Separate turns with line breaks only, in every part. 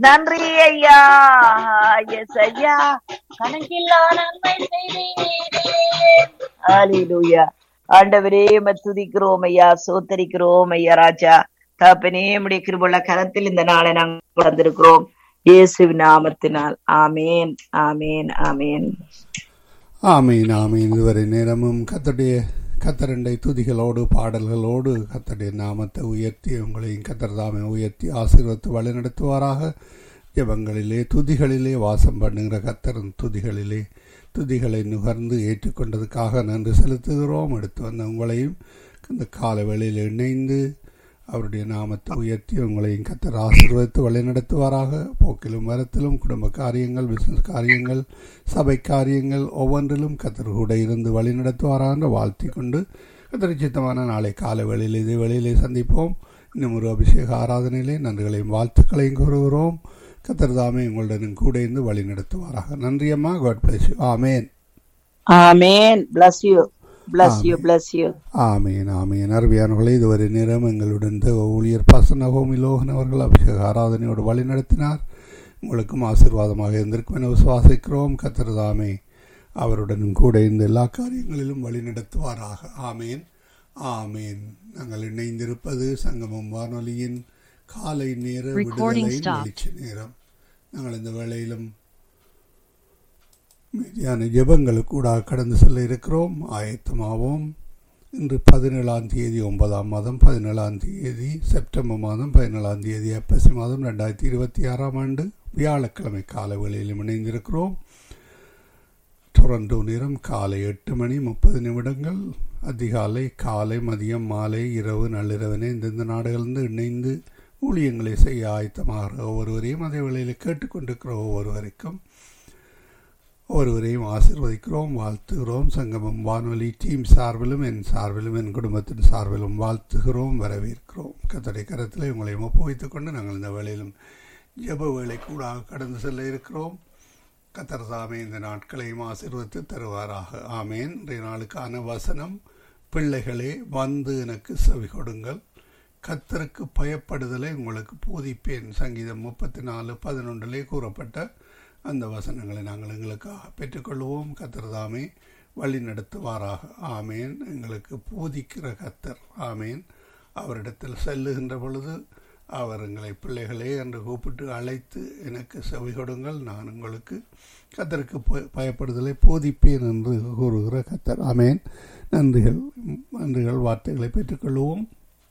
நன்றி ஐயா எஸ் ஐயா கணக்கில்லா நன்மை செய்தீரே ஹalleluya ஆண்டவரே உம்மை துதிக்கிறோம் ஐயா சோத்தரிக்கிறோம் ஐயா ராஜா தகப்பனே உம்முடைய கிருபுள்ள கரத்தில் இந்த நாளை நாங்கள் வந்திருக்கிறோம் இயேசுவின் நாமத்தினால் ஆமேன் ஆமேன் ஆமேன்
ஆமீன் ஆமீன் இதுவரை நேரமும் கத்தருடைய கத்தரண்டை துதிகளோடு பாடல்களோடு கத்தருடைய நாமத்தை உயர்த்தி உங்களையும் கத்தர் தாமே உயர்த்தி ஆசீர்வத்து வழிநடத்துவாராக ஜெபங்களிலே துதிகளிலே வாசம் பண்ணுகிற கத்தரின் துதிகளிலே துதிகளை நுகர்ந்து ஏற்றுக்கொண்டதுக்காக நன்றி செலுத்துகிறோம் எடுத்து வந்த உங்களையும் இந்த கால வேளையில் இணைந்து அவருடைய நாமத்தை உயர்த்தி உங்களையும் கத்தர் ஆசீர்வதித்து வழிநடத்துவாராக போக்கிலும் வரத்திலும் குடும்ப காரியங்கள் பிசினஸ் காரியங்கள் சபை காரியங்கள் ஒவ்வொன்றிலும் கத்தர் கூட இருந்து வழிநடத்துவாராக என்று வாழ்த்தி கொண்டு கத்தரி சித்தமான நாளை கால வேளையில் இதே வேளையிலே சந்திப்போம் இன்னும் ஒரு அபிஷேக ஆராதனையிலே நன்றிகளையும் வாழ்த்துக்களையும் கூறுகிறோம் கத்தர் தாமே உங்களுடன் கூட இருந்து வழி நடத்துவாராக நன்றி அம்மா God bless you amen
amen bless you bless you bless you
ஆமீன் ஆமீன் அருமையானவர்களே இதுவரை நேரம் எங்களுடன் தேவ ஊழியர் பாசன ஹோமி லோகன் அவர்கள் அபிஷேக ஆராதனையோடு வழி நடத்தினார் உங்களுக்கும் ஆசீர்வாதமாக இருந்திருக்கும் என விசுவாசிக்கிறோம் கத்திரதாமே அவருடன் கூட இந்த எல்லா காரியங்களிலும் வழி நடத்துவாராக ஆமேன் ஆமேன் நாங்கள் இணைந்திருப்பது சங்கமம் வானொலியின் காலை நேர
Recording
விடுதலை
stopped.
வெளிச்ச நேரம் நாங்கள் இந்த வேளையிலும் மீதியான ஜெபங்களுக்கூடாக கடந்து செல்ல இருக்கிறோம் ஆயத்தமாவோம் இன்று பதினேழாம் தேதி ஒன்பதாம் மாதம் பதினேழாம் தேதி செப்டம்பர் மாதம் பதினேழாம் தேதி ஐப்பசி மாதம் ரெண்டாயிரத்தி இருபத்தி ஆறாம் ஆண்டு வியாழக்கிழமை காலை வேளையிலும் இணைந்திருக்கிறோம் டொரண்டோ நேரம் காலை எட்டு மணி முப்பது நிமிடங்கள் அதிகாலை காலை மதியம் மாலை இரவு நள்ளிரவனே இந்தந்த நாடுகளிலிருந்து இணைந்து ஊழியங்களை செய்ய ஆயத்தமாகிற ஒவ்வொருவரையும் அதே வேளையில் கேட்டுக்கொண்டிருக்கிற ஒவ்வொருவருக்கும் ஒருவரையும் ஆசிர்வதிக்கிறோம் வாழ்த்துகிறோம் சங்கமம் வானொலி டீம் சார்பிலும் என் சார்பிலும் என் குடும்பத்தின் சார்பிலும் வாழ்த்துகிறோம் வரவேற்கிறோம் கத்தடை கரத்தில் உங்களையும் ஒப்புவித்துக் கொண்டு நாங்கள் இந்த வேளையிலும் ஜெப வேலை கூட கடந்து செல்ல இருக்கிறோம் கத்தர் தாமே இந்த நாட்களையும் ஆசீர்வதித்து தருவாராக ஆமேன் இன்றைய நாளுக்கான வசனம் பிள்ளைகளே வந்து எனக்கு செவி கொடுங்கள் கத்தருக்கு பயப்படுதலை உங்களுக்கு போதிப்பேன் சங்கீதம் முப்பத்தி நாலு பதினொன்றிலே கூறப்பட்ட அந்த வசனங்களை நாங்கள் எங்களுக்காக பெற்றுக்கொள்வோம் கத்தர் தாமே வழி நடத்துவாராக ஆமேன் எங்களுக்கு போதிக்கிற கத்தர் ஆமேன் அவரிடத்தில் செல்லுகின்ற பொழுது அவர் எங்களை பிள்ளைகளே என்று கூப்பிட்டு அழைத்து எனக்கு செவி கொடுங்கள் நான் உங்களுக்கு கத்தருக்கு ப- பயப்படுதலை போதிப்பேன் என்று கூறுகிற கத்தர் ஆமேன் நன்றிகள் நன்றிகள் வார்த்தைகளை பெற்றுக்கொள்வோம்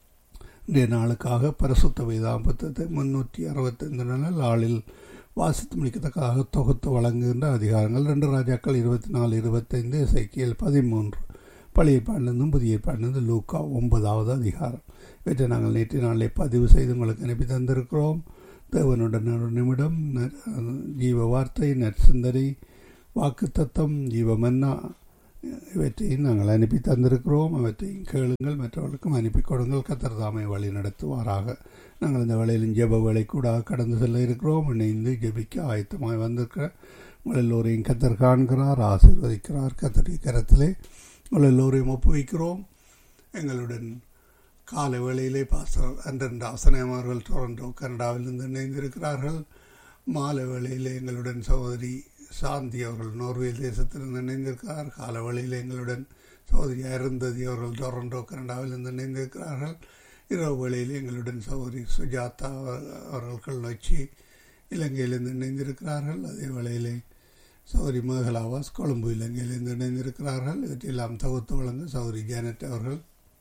இன்றைய நாளுக்காக பரிசுத்த வேதாம் புத்தகத்தை முன்னூற்றி அறுபத்தைந்து நாள் ஆளில் வாசித்து முடிக்கத்தக்கதாக தொகுத்து வழங்குகின்ற அதிகாரங்கள் ரெண்டு ராஜாக்கள் இருபத்தி நாலு இருபத்தைந்து இசைக்கியல் பதிமூன்று பழைய பாண்டிருந்தும் புதிய பாண்டிருந்து லூக்கா ஒன்பதாவது அதிகாரம் இவற்றை நாங்கள் நேற்று நாளை பதிவு செய்து உங்களுக்கு அனுப்பி தந்திருக்கிறோம் தேவனுடன் ஒரு நிமிடம் ந- ஜீவ வார்த்தை நற்சிந்தனை வாக்கு தத்தம் ஜீவ மன்னா இவற்றையும் நாங்கள் அனுப்பி தந்திருக்கிறோம் அவற்றையும் கேளுங்கள் மற்றவர்களுக்கும் அனுப்பி கொடுங்கள் கத்தர் தாமை வழி நடத்துவாராக நாங்கள் இந்த வேளையிலும் ஜெப வேலை கூட கடந்து செல்ல இருக்கிறோம் இணைந்து ஜெபிக்க ஆயத்தமாய் வந்திருக்கிற உங்கள் எல்லோரையும் கத்தர் காண்கிறார் ஆசீர்வதிக்கிறார் கத்தருடைய கரத்திலே உங்கள் எல்லோரையும் ஒப்புவிக்கிறோம் எங்களுடன் காலை வேளையிலே பாஸ்டர் அன்றன் ஆசனம் அவர்கள் டொரண்டோ கனடாவிலிருந்து இணைந்திருக்கிறார்கள் மாலை வேளையிலே எங்களுடன் சகோதரி சாந்தி அவர்கள் நோர்வே தேசத்திலிருந்து இணைந்திருக்கிறார் கால வேளையில் எங்களுடன் சகோதரி அருந்ததி அவர்கள் டொரண்டோ கனடாவிலிருந்து இணைந்திருக்கிறார்கள் இரவு வேளையில் எங்களுடன் சகோதரி சுஜாதா அவர்- அவர்கள் கிளர்ச்சி இலங்கையிலிருந்து இணைந்திருக்கிறார்கள் அதே வேளையிலே சௌரி மேகலாவாஸ் கொழும்பு இலங்கையிலிருந்து இணைந்திருக்கிறார்கள் இவற்றெல்லாம் தொகுத்து வழங்க சௌரி ஜானட் அவர்கள்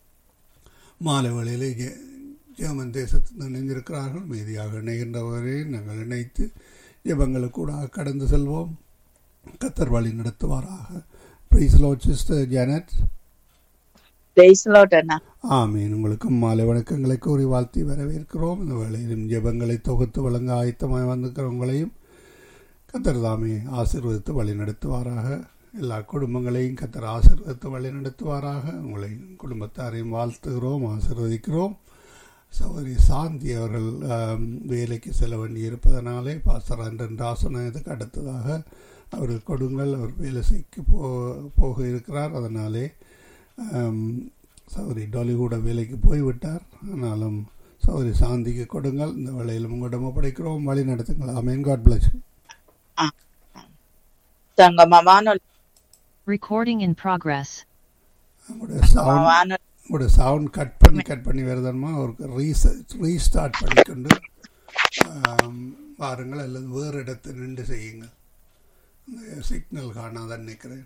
மாலை வேளையிலே ஜெ- ஜெர்மன் தேசத்தில் இணைந்திருக்கிறார்கள் மீதியாக இணைகின்றவரை நாங்கள் இணைத்து ஜெபங்களுக்கு கூட கடந்து செல்வோம் கத்தர் வழி நடத்துவாராக praise lord sister Janet
praise the lord அண்ணா
ஆமீன் உங்களுக்கும் மாலை வணக்கங்களை கூறி வாழ்த்தி வரவேற்கிறோம் இந்த வேளையிலும் ஜெபங்களை தொகுத்து வழங்க ஆயத்தமாய் வந்திருக்கிறவங்களையும் கத்தர் தாமே ஆசீர்வதித்து வழி நடத்துவாராக எல்லா குடும்பங்களையும் கத்தர் ஆசீர்வதித்து வழி நடத்துவாராக உங்களையும் குடும்பத்தாரையும் வாழ்த்துகிறோம் ஆசீர்வதிக்கிறோம் சௌரி சாந்தி அவர்கள் ஆம், வேலைக்கு செல்ல வேண்டி இருப்பதனாலே பாஸ்டர் அன்றன் ராசனத்துக்கு அடுத்ததாக அவர்கள் கொடுங்கள் அவர் வேலை செய்க்கு போ போக இருக்கிறார் அதனாலே ஆம், சௌரி டாலி கூட வேலைக்கு போய்விட்டார் ஆனாலும் சௌரி சாந்திக்கு கொடுங்கள் இந்த வேளையிலும் உங்களிடம் ஒப்படைக்கிறோம் வழி நடத்துங்கள் ஆமேன் காட் பிளஸ்
சங்கம வானொலி
Recording in progress.
உங்களுடைய
சங்கம
சவுண்ட்
வானொலி
உங்களுடைய சவுண்ட் கட் பண்ணி கட் பண்ணி வருதன்மா ஒரு ரீச ரீஸ்டார்ட் பண்ணிக்கொண்டு ஆம், வாருங்கள் அல்லது வேறு இடத்தில் நின்று செய்யுங்கள் இந்த சிக்னல் காணாதான் நினைக்கிறேன்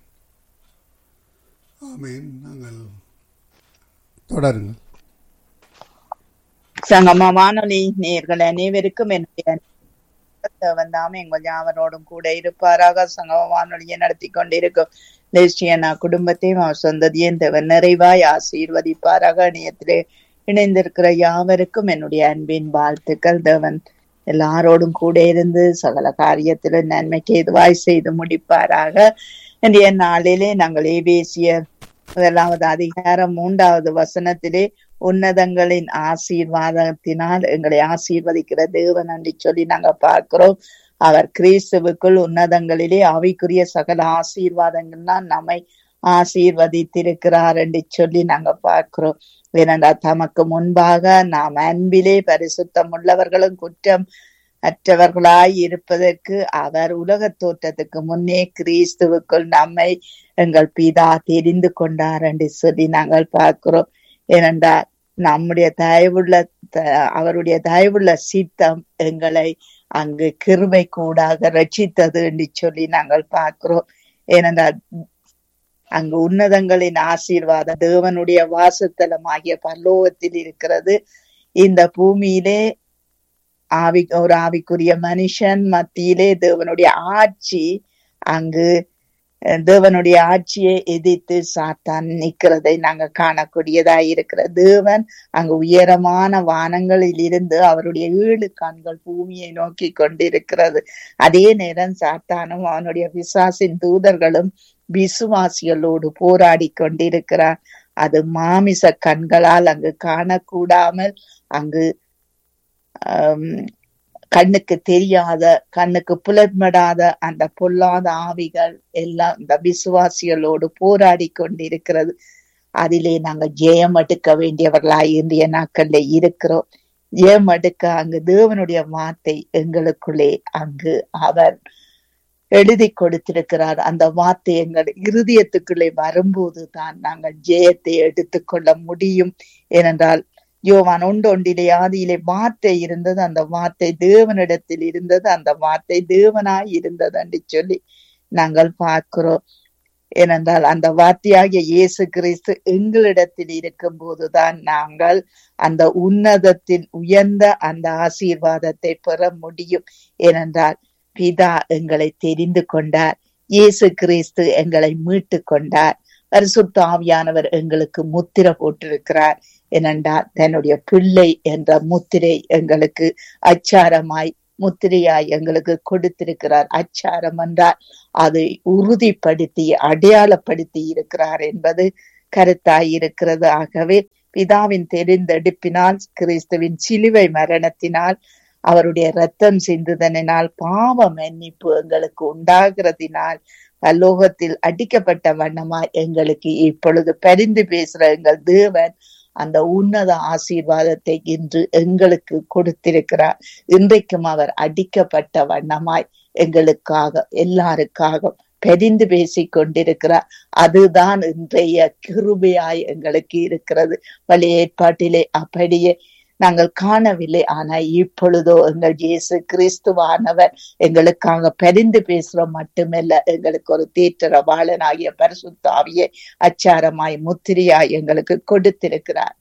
ஆமீன் நாங்கள் தொடருங்கள்
சங்கம வானொலி நேர்கள் அனைவருக்கும் என்னுடைய வந்தாம எங்கள் யாவரோடும் கூட இருப்பாராக சங்கம வானொலியை நடத்தி கொண்டிருக்கும் தேசியனா குடும்பத்தையும் அவர் சொந்ததையும் தேவன் நிறைவாய் ஆசீர்வதிப்பாராக இணையத்திலே இணைந்திருக்கிற யாவருக்கும் என்னுடைய அன்பின் வாழ்த்துக்கள் தேவன் எல்லாரோடும் கூட இருந்து சகல காரியத்திலும் நன்மைக்கு எதுவாய் செய்து முடிப்பாராக இன்றைய நாளிலே நாங்கள் ஏபேசிய முதலாவது அதிகாரம் மூன்றாவது வசனத்திலே உன்னதங்களின் ஆசீர்வாதத்தினால் எங்களை ஆசீர்வதிக்கிற தேவன் என்று சொல்லி நாங்க பார்க்கிறோம் அவர் கிறிஸ்துவுக்குள் உன்னதங்களிலே ஆவிக்குரிய சகல ஆசீர்வாதங்கள்லாம் நம்மை ஆசீர்வதித்திருக்கிறார் என்று சொல்லி நாங்க பார்க்கிறோம் ஏனென்றால் தமக்கு முன்பாக நாம் அன்பிலே பரிசுத்தம் உள்ளவர்களும் குற்றம் அற்றவர்களாய் இருப்பதற்கு அவர் உலக தோற்றத்துக்கு முன்னே கிறிஸ்துவுக்குள் நம்மை எங்கள் பிதா தெரிந்து கொண்டார் என்று சொல்லி நாங்கள் பார்க்கிறோம் ஏனென்றால் நம்முடைய தயவுள்ள த- அவருடைய தயவுள்ள சித்தம் எங்களை அங்கு கிருபை கூடாக ரட்சித்தது என்று சொல்லி நாங்கள் பார்க்கிறோம் ஏனென்றால் அங்கு உன்னதங்களின் ஆசீர்வாதம் தேவனுடைய வாசத்தலமாகிய பரலோகத்தில் இருக்கிறது இந்த பூமியிலே ஆவி ஒரு ஆவிக்குரிய மனுஷன் மத்தியிலே தேவனுடைய ஆட்சி அங்கு அஹ், தேவனுடைய ஆட்சியை எதிர்த்து சாத்தான் நிக்கிறதை நாங்க காணக்கூடியதா இருக்கிற தேவன் அங்கு உயரமான வானங்களில் இருந்து அவருடைய ஏழு கண்கள் பூமியை நோக்கி கொண்டிருக்கிறது அதே நேரம் சாத்தானும் அவனுடைய பிசாசின் தூதர்களும் விசுவாசிகளோடு போராடி கொண்டிருக்கிறார் அது மாமிச கண்களால் அங்கு காணக்கூடாமல் அங்கு ஆம், கண்ணுக்கு தெரியாத கண்ணுக்கு புலன்படாத அந்த பொல்லாத ஆவிகள் எல்லாம் இந்த விசுவாசிகளோடு போராடி கொண்டிருக்கிறது அதிலே நாங்க ஜெயம் எடுக்க வேண்டியவர்களாய் இன்றைய நாட்கள்ல இருக்கிறோம் ஜெயம் எடுக்க அங்கு தேவனுடைய வார்த்தை எங்களுக்குள்ளே அங்கு அவர் எழுதி கொடுத்திருக்கிறார் அந்த வார்த்தை எங்கள் இருதயத்துக்குள்ளே வரும்போது தான் நாங்கள் ஜெயத்தை எடுத்துக்கொள்ள முடியும் ஏனென்றால் யோவான் ஒன்று ஒன்றிலே ஆதியிலே வார்த்தை இருந்தது அந்த வார்த்தை தேவனிடத்தில் இருந்தது அந்த வார்த்தை தேவனாய் இருந்தது என்று சொல்லி நாங்கள் பார்க்கிறோம் ஏனென்றால் அந்த வார்த்தையாகிய இயேசு கிறிஸ்து எங்களிடத்தில் இருக்கும் போதுதான் நாங்கள் அந்த உன்னதத்தின் உயர்ந்த அந்த ஆசீர்வாதத்தை பெற முடியும் ஏனென்றால் பிதா எங்களை தெரிந்து கொண்டார் இயேசு கிறிஸ்து எங்களை மீட்டு கொண்டார் பரிசுத்த ஆவியானவர் எங்களுக்கு முத்திர போட்டிருக்கிறார் ஏனென்றால் தன்னுடைய பிள்ளை என்ற முத்திரை எங்களுக்கு அச்சாரமாய் முத்திரையாய் எங்களுக்கு கொடுத்திருக்கிறார் அச்சாரம் என்றால் அதை உறுதிப்படுத்தி அடையாளப்படுத்தி இருக்கிறார் என்பது கருத்தாய் இருக்கிறது ஆகவே பிதாவின் தெரிந்தெடுப்பினால் கிறிஸ்துவின் சிலுவை மரணத்தினால் அவருடைய ரத்தம் சிந்துதனினால் பாவ மன்னிப்பு எங்களுக்கு உண்டாகிறதினால் பல்லோகத்தில் அடிக்கப்பட்ட வண்ணமாய் எங்களுக்கு இப்பொழுது பரிந்து பேசுற எங்கள் தேவன் அந்த உன்னத ஆசீர்வாதத்தை இன்று எங்களுக்கு கொடுத்திருக்கிறார் இன்றைக்கும் அவர் அடிக்கப்பட்ட வண்ணமாய் எங்களுக்காக எல்லாருக்காக பெரிந்து பேசிக் கொண்டிருக்கிறார் அதுதான் இன்றைய கிருபையாய் எங்களுக்கு இருக்கிறது பழைய ஏற்பாட்டிலே அப்படியே நாங்கள் காணவில்லை ஆனா இப்பொழுதோ எங்கள் இயேசு கிறிஸ்துவானவர் எங்களுக்காக பரிந்து பேசுற மட்டுமல்ல எங்களுக்கு ஒரு தேற்றரவாளனாகிய பரிசுத்தாவியை அச்சாரமாய் முத்திரையாய் எங்களுக்கு கொடுத்திருக்கிறார்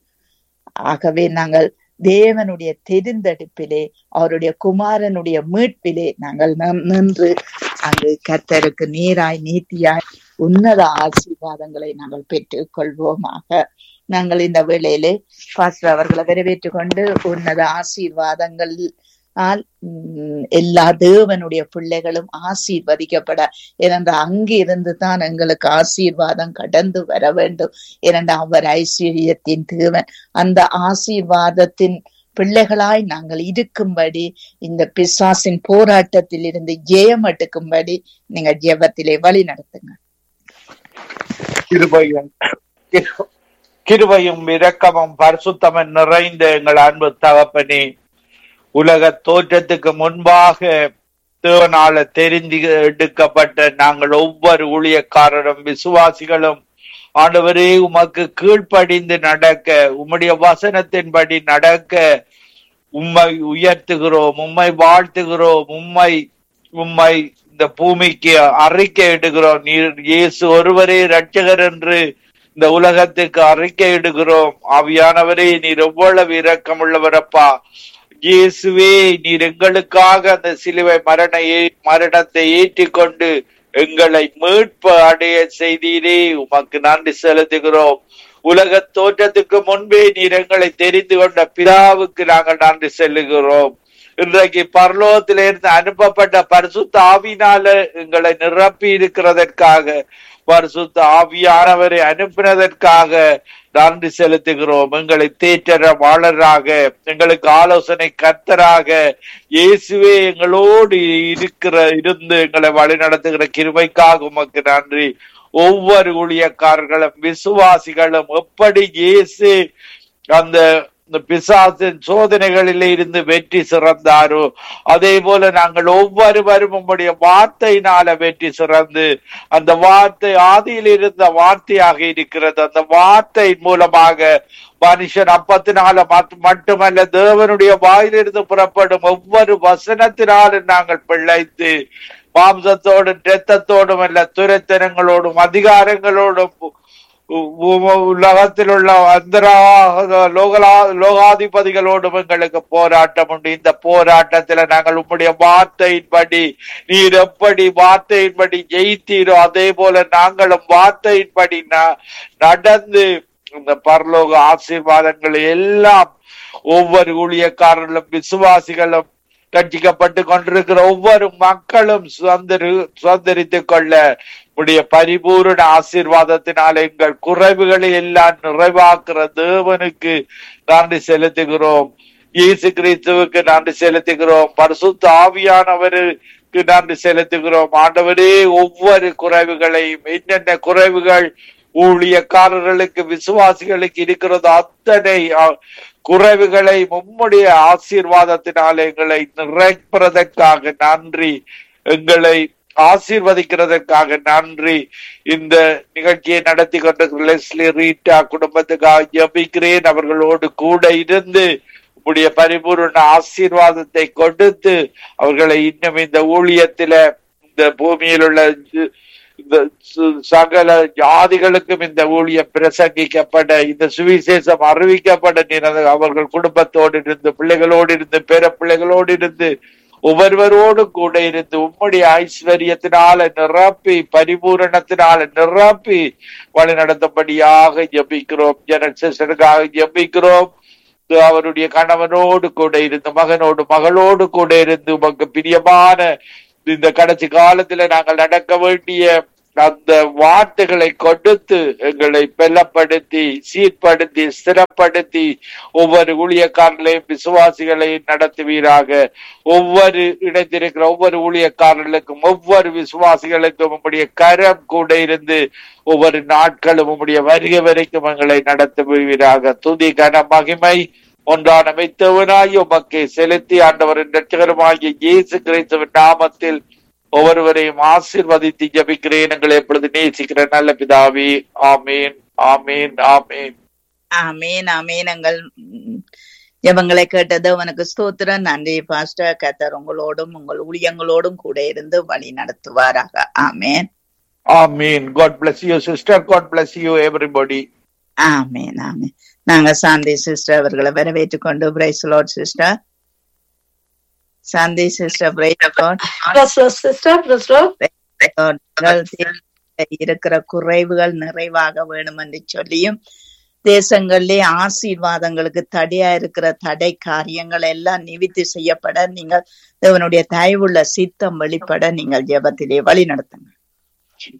ஆகவே நாங்கள் தேவனுடைய தெரிந்தெடுப்பிலே அவருடைய குமாரனுடைய மீட்பிலே நாங்கள் நின்- நின்று அங்கு கர்த்தருக்கு நீராய் நீத்தியாய் உன்னத ஆசீர்வாதங்களை நாங்கள் பெற்றுக் கொள்வோமாக நாங்கள் இந்த வேளையிலே பாஸ்டர் அவர்களை வரவேற்றுக் கொண்டு உன்னத ஆசீர்வாதங்கள் ஆல் உம், எல்லா தேவனுடைய பிள்ளைகளும் ஆசீர்வதிக்கப்பட ஏனென்றால் அங்கிருந்து தான் எங்களுக்கு ஆசீர்வாதம் கடந்து வர வேண்டும் ஏனென்றால் அவர் ஐஸ்வர்யத்தின் தேவன் அந்த ஆசீர்வாதத்தின் பிள்ளைகளாய் நாங்கள் இருக்கும்படி இந்த பிசாசின் போராட்டத்தில் இருந்து ஜெயம் எடுக்கும்படி நீங்க ஜெபத்திலே வழி நடத்துங்க
கிருபையும் கிருபையும் இரக்கமும் பரிசுத்தமும் நிறைந்த எங்கள் அன்பு தகப்பனே உலக தோற்றத்துக்கு முன்பாக தேவனால தெரிந்து எடுக்கப்பட்ட நாங்கள் ஒவ்வொரு ஊழியக்காரரும் விசுவாசிகளும் ஆண்டவரே உமக்கு கீழ்ப்படிந்து நடக்க உம்முடைய வசனத்தின்படி நடக்க உம்மை உயர்த்துகிறோம் உம்மை வாழ்த்துகிறோம் உம்மை உம்மை இந்த பூமிக்கு அறிக்கை இடுகிறோம் நீர் இயேசு ஒருவரே இரட்சகர் என்று இந்த உலகத்துக்கு அறிக்கை இடுகிறோம் ஆவியானவரே நீர் எவ்வளவு இரக்கம் உள்ளவரப்பா இயேசுவே நீர் எங்களுக்காக அந்த சிலுவை மரண மரணத்தை ஏற்றிக்கொண்டு எங்களை மீட்பு அடைய செய்தீரே உமக்கு நன்றி செலுத்துகிறோம் உலக தோற்றத்துக்கு முன்பே நீர் எங்களை தெரிந்து கொண்ட பிதாவுக்கு நாங்கள் நன்றி செல்லுகிறோம் இன்றைக்கு பரலோகத்திலிருந்து அனுப்பப்பட்ட பரிசுத்த ஆவினால எங்களை நிரப்பி இருக்கிறதற்காக பரிசுத்த ஆவியானவரை அனுப்பினதற்காக நன்றி செலுத்துகிறோம் எங்களை தேற்றர வாழராக எங்களுக்கு ஆலோசனை கர்த்தராக இயேசுவே எங்களோடு இருக்கிற இருந்து எங்களை வழி நடத்துகிற கிருமைக்காக உமக்கு நன்றி ஒவ்வொரு ஊழியக்காரர்களும் விசுவாசிகளும் எப்படி இயேசு அந்த இந்த பிசாசின் சோதனைகளிலே இருந்து வெற்றி சிறந்தாரோ அதே போல நாங்கள் ஒவ்வொருவரும் உம்முடைய வார்த்தையினால வெற்றி சிறந்து அந்த வார்த்தை ஆதியில் இருந்த வார்த்தையாக இருக்கிறது அந்த வார்த்தையின் மூலமாக மனுஷன் அப்பத்தினால மட்டுமல்ல தேவனுடைய வாயிலிருந்து புறப்படும் ஒவ்வொரு வசனத்தினாலும் நாங்கள் பிழைத்து மாம்சத்தோடும் இரத்தத்தோடும் அல்ல துரைத்தனங்களோடும் அதிகாரங்களோடும் உலகத்தில் உள்ள அந்தரா லோகலா லோகாதிபதிகளோடும் எங்களுக்கு போராட்டம் உண்டு இந்த போராட்டத்துல நாங்கள் உம்முடைய வார்த்தையின்படி நீர் எப்படி வார்த்தையின்படி ஜெயித்தீரோ அதே போல நாங்களும் வார்த்தையின்படி நடந்து இந்த பரலோக ஆசீர்வாதங்களை எல்லாம் ஒவ்வொரு ஊழியக்காரர்களும் விசுவாசிகளும் ரட்சிக்கப்பட்டு கொண்டிருக்கிற ஒவ்வொரு மக்களும் சுதந்திர சுதந்திரித்துக் கொள்ள உடைய பரிபூர்ண ஆசீர்வாதத்தினால் எங்கள் குறைவுகளை எல்லாம் நிறைவாக்குற தேவனுக்கு நன்றி செலுத்துகிறோம் இயேசு கிறிஸ்துவுக்கு நன்றி செலுத்துகிறோம் பரிசுத்த ஆவியானவருக்கு நன்றி செலுத்துகிறோம் ஆண்டவரே ஒவ்வொரு குறைவுகளையும் என்னென்ன குறைவுகள் ஊழியக்காரர்களுக்கு விசுவாசிகளுக்கு இருக்கிறது அத்தனை குறைவுகளை உம்முடைய ஆசீர்வாதத்தினால் எங்களை நிறைப்பதற்காக நன்றி எங்களை ஆசீர்வதிக்கிறதற்காக நன்றி இந்த நிகழ்ச்சியை நடத்தி கொண்டிருக்கிற லெஸ்லி ரீட்டா குடும்பத்துக்காக ஜபிக்கிறேன் அவர்களோடு கூட இருந்து உடைய பரிபூர்ண ஆசீர்வாதத்தை கொடுத்து அவர்களை இன்னும் இந்த ஊழியத்தில இந்த பூமியில் உள்ள இந்த சகல ஜாதிகளுக்கும் இந்த ஊழியம் பிரசங்கிக்கப்பட இந்த சுவிசேஷம் அறிவிக்கப்பட நீர் அவர்கள் குடும்பத்தோடு இருந்து பிள்ளைகளோடு இருந்து பேர பிள்ளைகளோடு இருந்து ஒவ்வொருவரோடு கூட இருந்து உம்முடைய ஐஸ்வர்யத்தினால நிரப்பி பரிபூரணத்தினால நிரப்பி வழி நடத்தபடியாக ஜபிக்கிறோம் ஜெனல் சிஸ்டருக்காக ஜபிக்கிறோம் அவருடைய கணவனோடு கூட இருந்து மகனோடு மகளோடு கூட இருந்து உமக்கு பிரியமான இந்த கடைசி காலத்துல நாங்கள் நடக்க வேண்டிய அந்த வார்த்தைகளை கொடுத்து எங்களை பெல்லப்படுத்தி சீர்படுத்தி ஸ்திரப்படுத்தி ஒவ்வொரு ஊழியக்காரர்களையும் விசுவாசிகளையும் நடத்துவீராக ஒவ்வொரு இடத்திருக்கிற ஒவ்வொரு ஊழியக்காரர்களுக்கும் ஒவ்வொரு விசுவாசிகளுக்கும் உம்முடைய கரம் கூட இருந்து ஒவ்வொரு நாட்களும் உம்முடைய வருகை வரைக்கும் எங்களை நடத்துவீராக துதி கன மகிமை ஒன்றான மெத்தவனாய் உமக்கு செலுத்தி ஆண்டவரின் ரட்சகரமாகிய இயேசு கிறிஸ்துவின் நாமத்தில் ஒவ்வொருவரையும் ஆசீர்வதித்து ஜபிக்கிறேன் எங்களை எப்பொழுது நேசிக்கிற நல்ல பிதாவி ஆமீன் ஆமீன் ஆமீன்
ஆமீன் ஆமீன் எங்கள் ஜபங்களை கேட்டது உனக்கு ஸ்தோத்திரம் நன்றி பாஸ்டர் கத்தர் உங்களோடும் உங்கள் ஊழியங்களோடும் கூட இருந்து வழி நடத்துவாராக amen
amen God bless you sister God bless you everybody
amen amen நாங்க சாந்தி சிஸ்டர் அவர்களை வரவேற்றுக் கொண்டு praise lord sister Shanthi sister praise இருக்கிற குறைவுகள் நிறைவாக வேணும் என்று சொல்லியும் தேசங்களிலே ஆசீர்வாதங்களுக்கு தடையா இருக்கிற தடை காரியங்கள் எல்லாம் நிவித்து செய்யப்பட நீங்கள் தேவனுடைய தயவுள்ள சித்தம் வெளிப்பட நீங்கள் ஜெபத்திலே வழி நடத்துங்க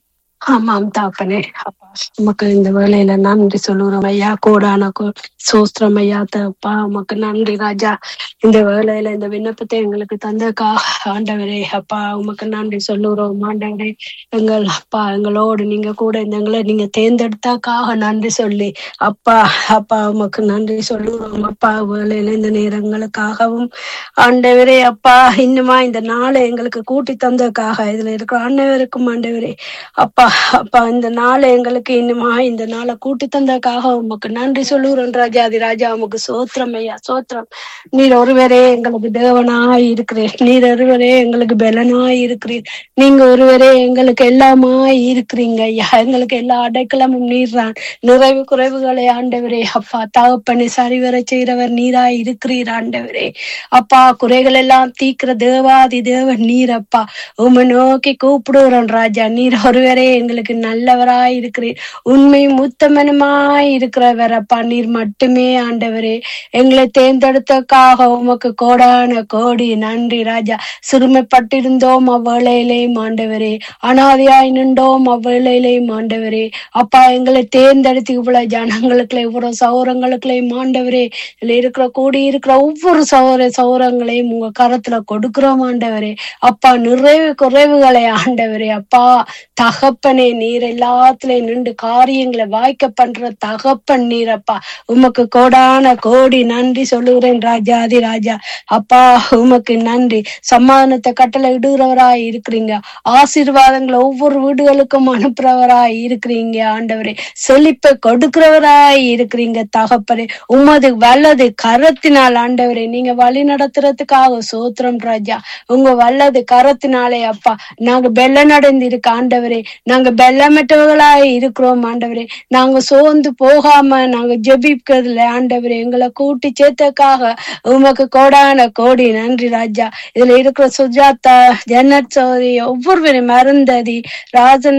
ஆமாம் தாப்பனே அப்பா உமக்கு இந்த வேலையில நன்றி சொல்லுறோம் ஐயா கோடான கோ சோஸ்திரம் ஐயா தப்பா உமக்கு நன்றி ராஜா இந்த வேலையில இந்த விண்ணப்பத்தை எங்களுக்கு தந்தக்கா ஆண்டவரே அப்பா உமக்கு நன்றி சொல்லுறோம் ஆண்டவரே எங்கள் அப்பா எங்களோடு நீங்க கூட இந்த எங்களை நீங்க தேர்ந்தெடுத்தாக்காக நன்றி சொல்லி அப்பா அப்பா உமக்கு நன்றி சொல்லுறோம் அப்பா வேலையில இந்த நேரங்களுக்காகவும் ஆண்டவரே அப்பா இன்னுமா இந்த நாளை எங்களுக்கு கூட்டி தந்ததுக்காக இதுல இருக்கிற ஆண்டவருக்கும் ஆண்டவரே அப்பா அப்பா இந்த நாளை எங்களுக்கு இன்னுமா இந்த நாளை கூட்டி தந்ததுக்காக உமக்கு நன்றி சொல்லுகிறோம் ராஜாதி ராஜா உமக்கு சோத்திரம் ஐயா சோத்திரம் நீர் ஒருவரே எங்களுக்கு தேவனாய் இருக்கிறீர் நீர் ஒருவரே எங்களுக்கு பலனாய் இருக்கிறீர் நீங்க ஒருவரே எங்களுக்கு எல்லாமாய் இருக்கிறீங்க ஐயா எங்களுக்கு எல்லா அடைக்கலமும் நீர் தான் நிறைவு குறைவுகளை ஆண்டவரே அப்பா தகப்பனை சரிவர செய்கிறவர் நீராய் இருக்கிறீர் ஆண்டவரே அப்பா குறைகள் எல்லாம் தீக்கிற தேவாதி தேவன் நீர் அப்பா உமை நோக்கி கூப்பிடுகிறோம் ராஜா நீர் ஒருவரே எங்களுக்கு நல்லவராய் இருக்கிறீர் உண்மையும் உத்தமனுமாய் இருக்கிறவர் அப்பா நீர் மட்டுமே ஆண்டவரே எங்களை தேர்ந்தெடுத்தக்காக உமக்கு கோடான கோடி நன்றி ராஜா சிறுமைப்பட்டிருந்தோம் அவ்வேளையிலேயும் ஆண்டவரே அனாதையாய் நின்றோம் அவ்வேளையிலேயும் ஆண்டவரே அப்பா எங்களை தேர்ந்தெடுத்து இவ்வளவு ஜனங்களுக்குள்ள இவ்வளவு சௌரங்களுக்குள்ளேயும் ஆண்டவரே இதுல இருக்கிற கூடி இருக்கிற ஒவ்வொரு சௌர சௌரங்களையும் உங்க கரத்துல கொடுக்கிறோம் ஆண்டவரே அப்பா நிறைவு குறைவுகளை ஆண்டவரே அப்பா தகப்பனே நீர் எல்லாத்துலயும் நின்று காரியங்களை வாய்க்க பண்ற தகப்பன் நீர் அப்பா உமக்கு கோடான கோடி நன்றி சொல்லுகிறேன் ராஜாதி ராஜா அப்பா உமக்கு நன்றி சமாதானத்தை கட்டளை இடுகிறவராய் இருக்கிறீங்க ஆசீர்வாதங்களை ஒவ்வொரு வீடுகளுக்கும் அனுப்புறவராய் இருக்கிறீங்க ஆண்டவரே செழிப்பை கொடுக்கிறவராய் இருக்கிறீங்க தகப்பரே உமது வல்லது கரத்தினால் ஆண்டவரே நீங்க வழி நடத்துறதுக்காக சோத்திரம் ராஜா உங்க வல்லது கரத்தினாலே அப்பா நாங்க பெல்லம் அடைந்து இருக்க ஆண்டவரே நாங்க பெல்லமற்றவர்களாய் இருக்கிறோம் ஆண்டவரே நாங்க சோர்ந்து போகாம நாங்க ஜெபிக்கிறதுல ஆண்டவரே எங்களை கூட்டி சேர்த்தக்காக உமக்கு கோடான கோடி நன்றி ராஜா இதுல இருக்கிற சுஜாதா ஜன்னத் சௌரி ஒவ்வொருவரையும் மருந்ததி ராஜன்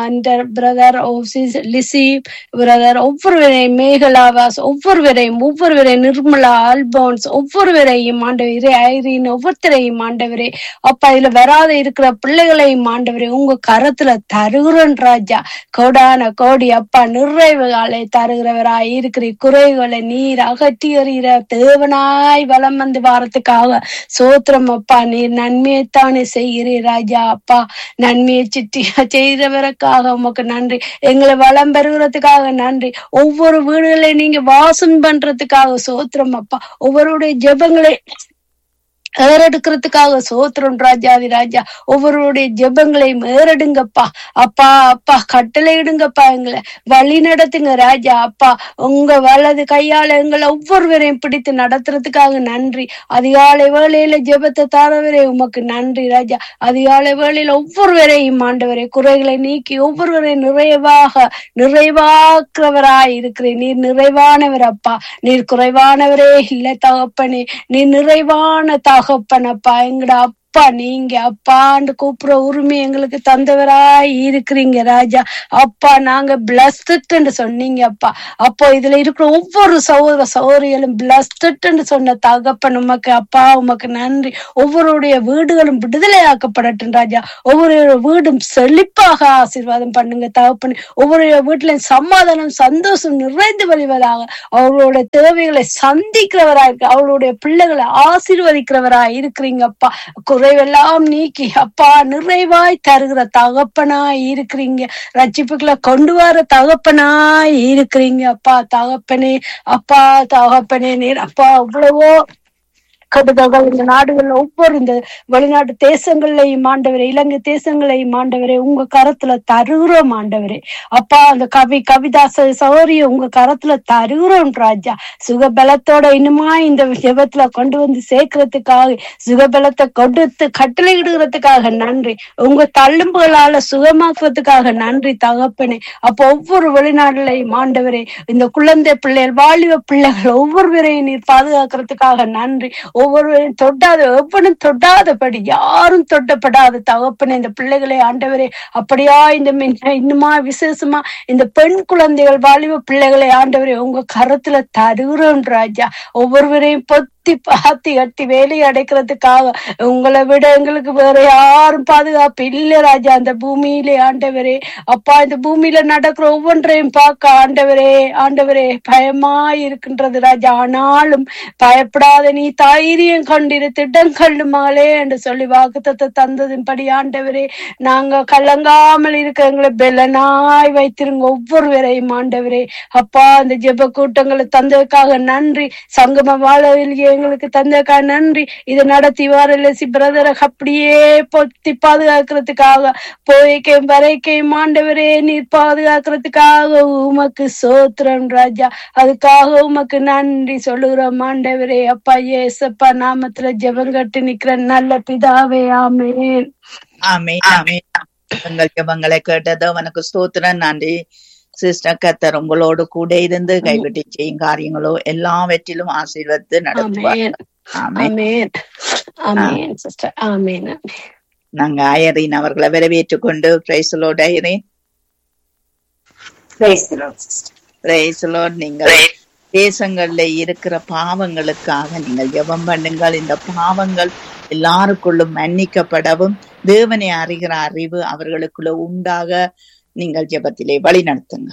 பிரதர் லிசி பிரதர் ஒவ்வொருவரையும் மேகலாவாஸ் ஒவ்வொருவரையும் ஒவ்வொருவரையும் நிர்மலா ஆல்போன்ஸ் ஒவ்வொருவரையும் ஆண்டவரே ஐரீன் ஒவ்வொருத்தரையும் ஆண்டவரே அப்பா இதுல வராத இருக்கிற பிள்ளைகளையும் ஆண்டவரே உங்க கரத்துல தருகிறோம் ராஜா கோடான கோடி அப்பா நிறைவுகளை தருகிறவராய் இருக்கிற குறைகளை நீர் அகற்றி எறிகிற தேவனாய் வலம் வந்து வாரத்துக்காக சோத்திரம் அப்பா நீர் நன்மையைத்தானே செய்கிறீர் ராஜா அப்பா நன்மையை சுற்றி செய்கிறவருக்காக உமக்கு நன்றி எங்களை வளம் பெறுகிறதுக்காக நன்றி ஒவ்வொரு வீடுகளை நீங்க வாசம் பண்றதுக்காக சோத்திரம் அப்பா ஒவ்வொருடைய ஜெபங்களை ஏறெடுக்கிறதுக்காக சோத்திரம் ராஜாதி ராஜா ஒவ்வொருடைய ஜெபங்களையும் ஏறெடுங்கப்பா அப்பா அப்பா கட்டளை இடுங்கப்பா எங்களை வழி நடத்துங்க ராஜா அப்பா உங்க வலது கையால எங்களை ஒவ்வொருவரையும் பிடித்து நடத்துறதுக்காக நன்றி அதிகாலை வேளையில ஜெபத்தை தாரவரே உமக்கு நன்றி ராஜா அதிகாலை வேளையில ஒவ்வொருவரையும் ஆண்டவரே குறைகளை நீக்கி ஒவ்வொருவரையும் நிறைவாக நிறைவாக்குறவராய் இருக்கிறேன் நீர் நிறைவானவர் அப்பா நீர் குறைவானவரே இல்லை தகப்பனே நீர் நிறைவான தகப்பனப்பா எங்கட அப்பா நீங்க அப்பான்னு கூப்பிடுற உரிமை எங்களுக்கு தந்தவராய் இருக்கிறீங்க ராஜா அப்பா நாங்க பிளஸ்டுன்னு சொன்னீங்க அப்பா அப்போ இதுல இருக்கிற ஒவ்வொரு சகோதர சகோதரிகளும் பிளஸ்டுன்னு சொன்ன தகப்பன் உமக்கு அப்பா உமக்கு நன்றி ஒவ்வொருடைய வீடுகளும் விடுதலையாக்கப்படட்டும் ராஜா ஒவ்வொரு வீடும் செழிப்பாக ஆசீர்வாதம் பண்ணுங்க தகப்பன் ஒவ்வொரு வீட்டிலும் சமாதானம் சந்தோஷம் நிறைந்து வழிவதாக அவர்களோட தேவைகளை சந்திக்கிறவராய் இருக்கு அவர்களுடைய பிள்ளைகளை ஆசீர்வதிக்கிறவராய் இருக்கிறீங்கப்பா குறைவெல்லாம் நீக்கி அப்பா நிறைவாய் தருகிற தகப்பனாய் இருக்கிறீங்க ரட்சிப்புகளை கொண்டு வர தகப்பனாய் இருக்கிறீங்க அப்பா தகப்பனே அப்பா தகப்பனே நீர் அப்பா அவ்வளவோ கடுதல்கள் இந்த நாடுகள்ல ஒவ்வொரு இந்த வெளிநாட்டு தேசங்கள்லையும் ஆண்டவரே இலங்கை தேசங்களையும் ஆண்டவரே உங்க கரத்துல தருகிறோம் ஆண்டவரே அப்பா அந்த கவி கவிதாச சௌரிய உங்க கரத்துல தருகிறோம் ராஜா சுகபலத்தோட இன்னுமா இந்த ஜெபத்துல கொண்டு வந்து சேர்க்கறதுக்காக சுகபலத்தை கொடுத்து கட்டளையிடுகிறதுக்காக நன்றி உங்க தள்ளும்புகளால சுகமாக்குறதுக்காக நன்றி தகப்பனே அப்போ ஒவ்வொரு வெளிநாடுலையும் ஆண்டவரே இந்த குழந்தை பிள்ளைகள் வாலிப பிள்ளைகள் ஒவ்வொருவரையும் நீர் பாதுகாக்கிறதுக்காக நன்றி ஒவ்வொருவரையும் தொட்டாத எவனும் தொட்டாதபடி யாரும் தொட்டப்படாத தகப்பனே இந்த பிள்ளைகளை ஆண்டவரே அப்படியா இந்த மின்- இன்னுமா விசேஷமா இந்த பெண் குழந்தைகள் வாலிப பிள்ளைகளை ஆண்டவரே உங்க கரத்துல தருகிறோம் ராஜா ஒவ்வொருவரையும் பொத்தி சுத்தி பாத்தி கட்டி வேலி அடைக்கிறதுக்காக உங்களை விட எங்களுக்கு வேற யாரும் பாதுகாப்பு இல்ல ராஜா அந்த பூமியிலே ஆண்டவரே அப்பா இந்த பூமியில நடக்கிற ஒவ்வொன்றையும் பார்க்க ஆண்டவரே ஆண்டவரே பயமாய் இருக்கின்றது ராஜா ஆனாலும் பயப்படாத நீ தைரியம் கொண்டிரு திட்டம் கொள்ளுமாளே என்று சொல்லி வாக்குத்தத்தை தந்ததின்படி ஆண்டவரே நாங்க கலங்காமல் இருக்க எங்களை பெலனாய் வைத்திருங்க ஒவ்வொருவரையும் ஆண்டவரே அப்பா அந்த ஜெப கூட்டங்களை தந்ததுக்காக நன்றி சங்கம வாழவில் எங்களுக்கு தந்ததுக்காக நன்றி இதை நடத்தி வரல சி பிரதரை அப்படியே பொத்தி பாதுகாக்கிறதுக்காக போய்க்கையும் வரைக்கையும் ஆண்டவரே நீர் பாதுகாக்கிறதுக்காக உமக்கு சோத்திரம் ராஜா அதுக்காக உமக்கு நன்றி சொல்லுகிறோம் ஆண்டவரே அப்பா ஏசப்பா நாமத்துல ஜெபம் கட்டி நிக்கிற நல்ல பிதாவே ஆமென்
ஆமே ஆமே எங்கள் ஜெபங்களை கேட்டது அவனுக்கு ஸ்தோத்திரம் நன்றி சிஸ்டர் கத்தர் உங்களோடு கூட இருந்து கைவிட்டு செய்யும் காரியங்களோ எல்லாவற்றிலும் ஆசீர்வத்து நடத்துவார்
ஆமென்
ஆமே
ஆமென் ஆமென் சிஸ்டர் ஆமென்
நாங்க ஐயரின் அவர்களை வரவேற்றுக் கொண்டு பிரைசலோட ஐயரின்
Praise the Lord, sister.
பிரைசலோட் நீங்கள் தேசங்கள்ல இருக்கிற பாவங்களுக்காக நீங்கள் ஜெபம் பண்ணுங்கள் இந்த பாவங்கள் எல்லாருக்குள்ளும் மன்னிக்கப்படவும் தேவனை அறிகிற அறிவு அவர்களுக்குள்ள உண்டாக நீங்கள் ஜெபத்திலே வழி நடத்துங்க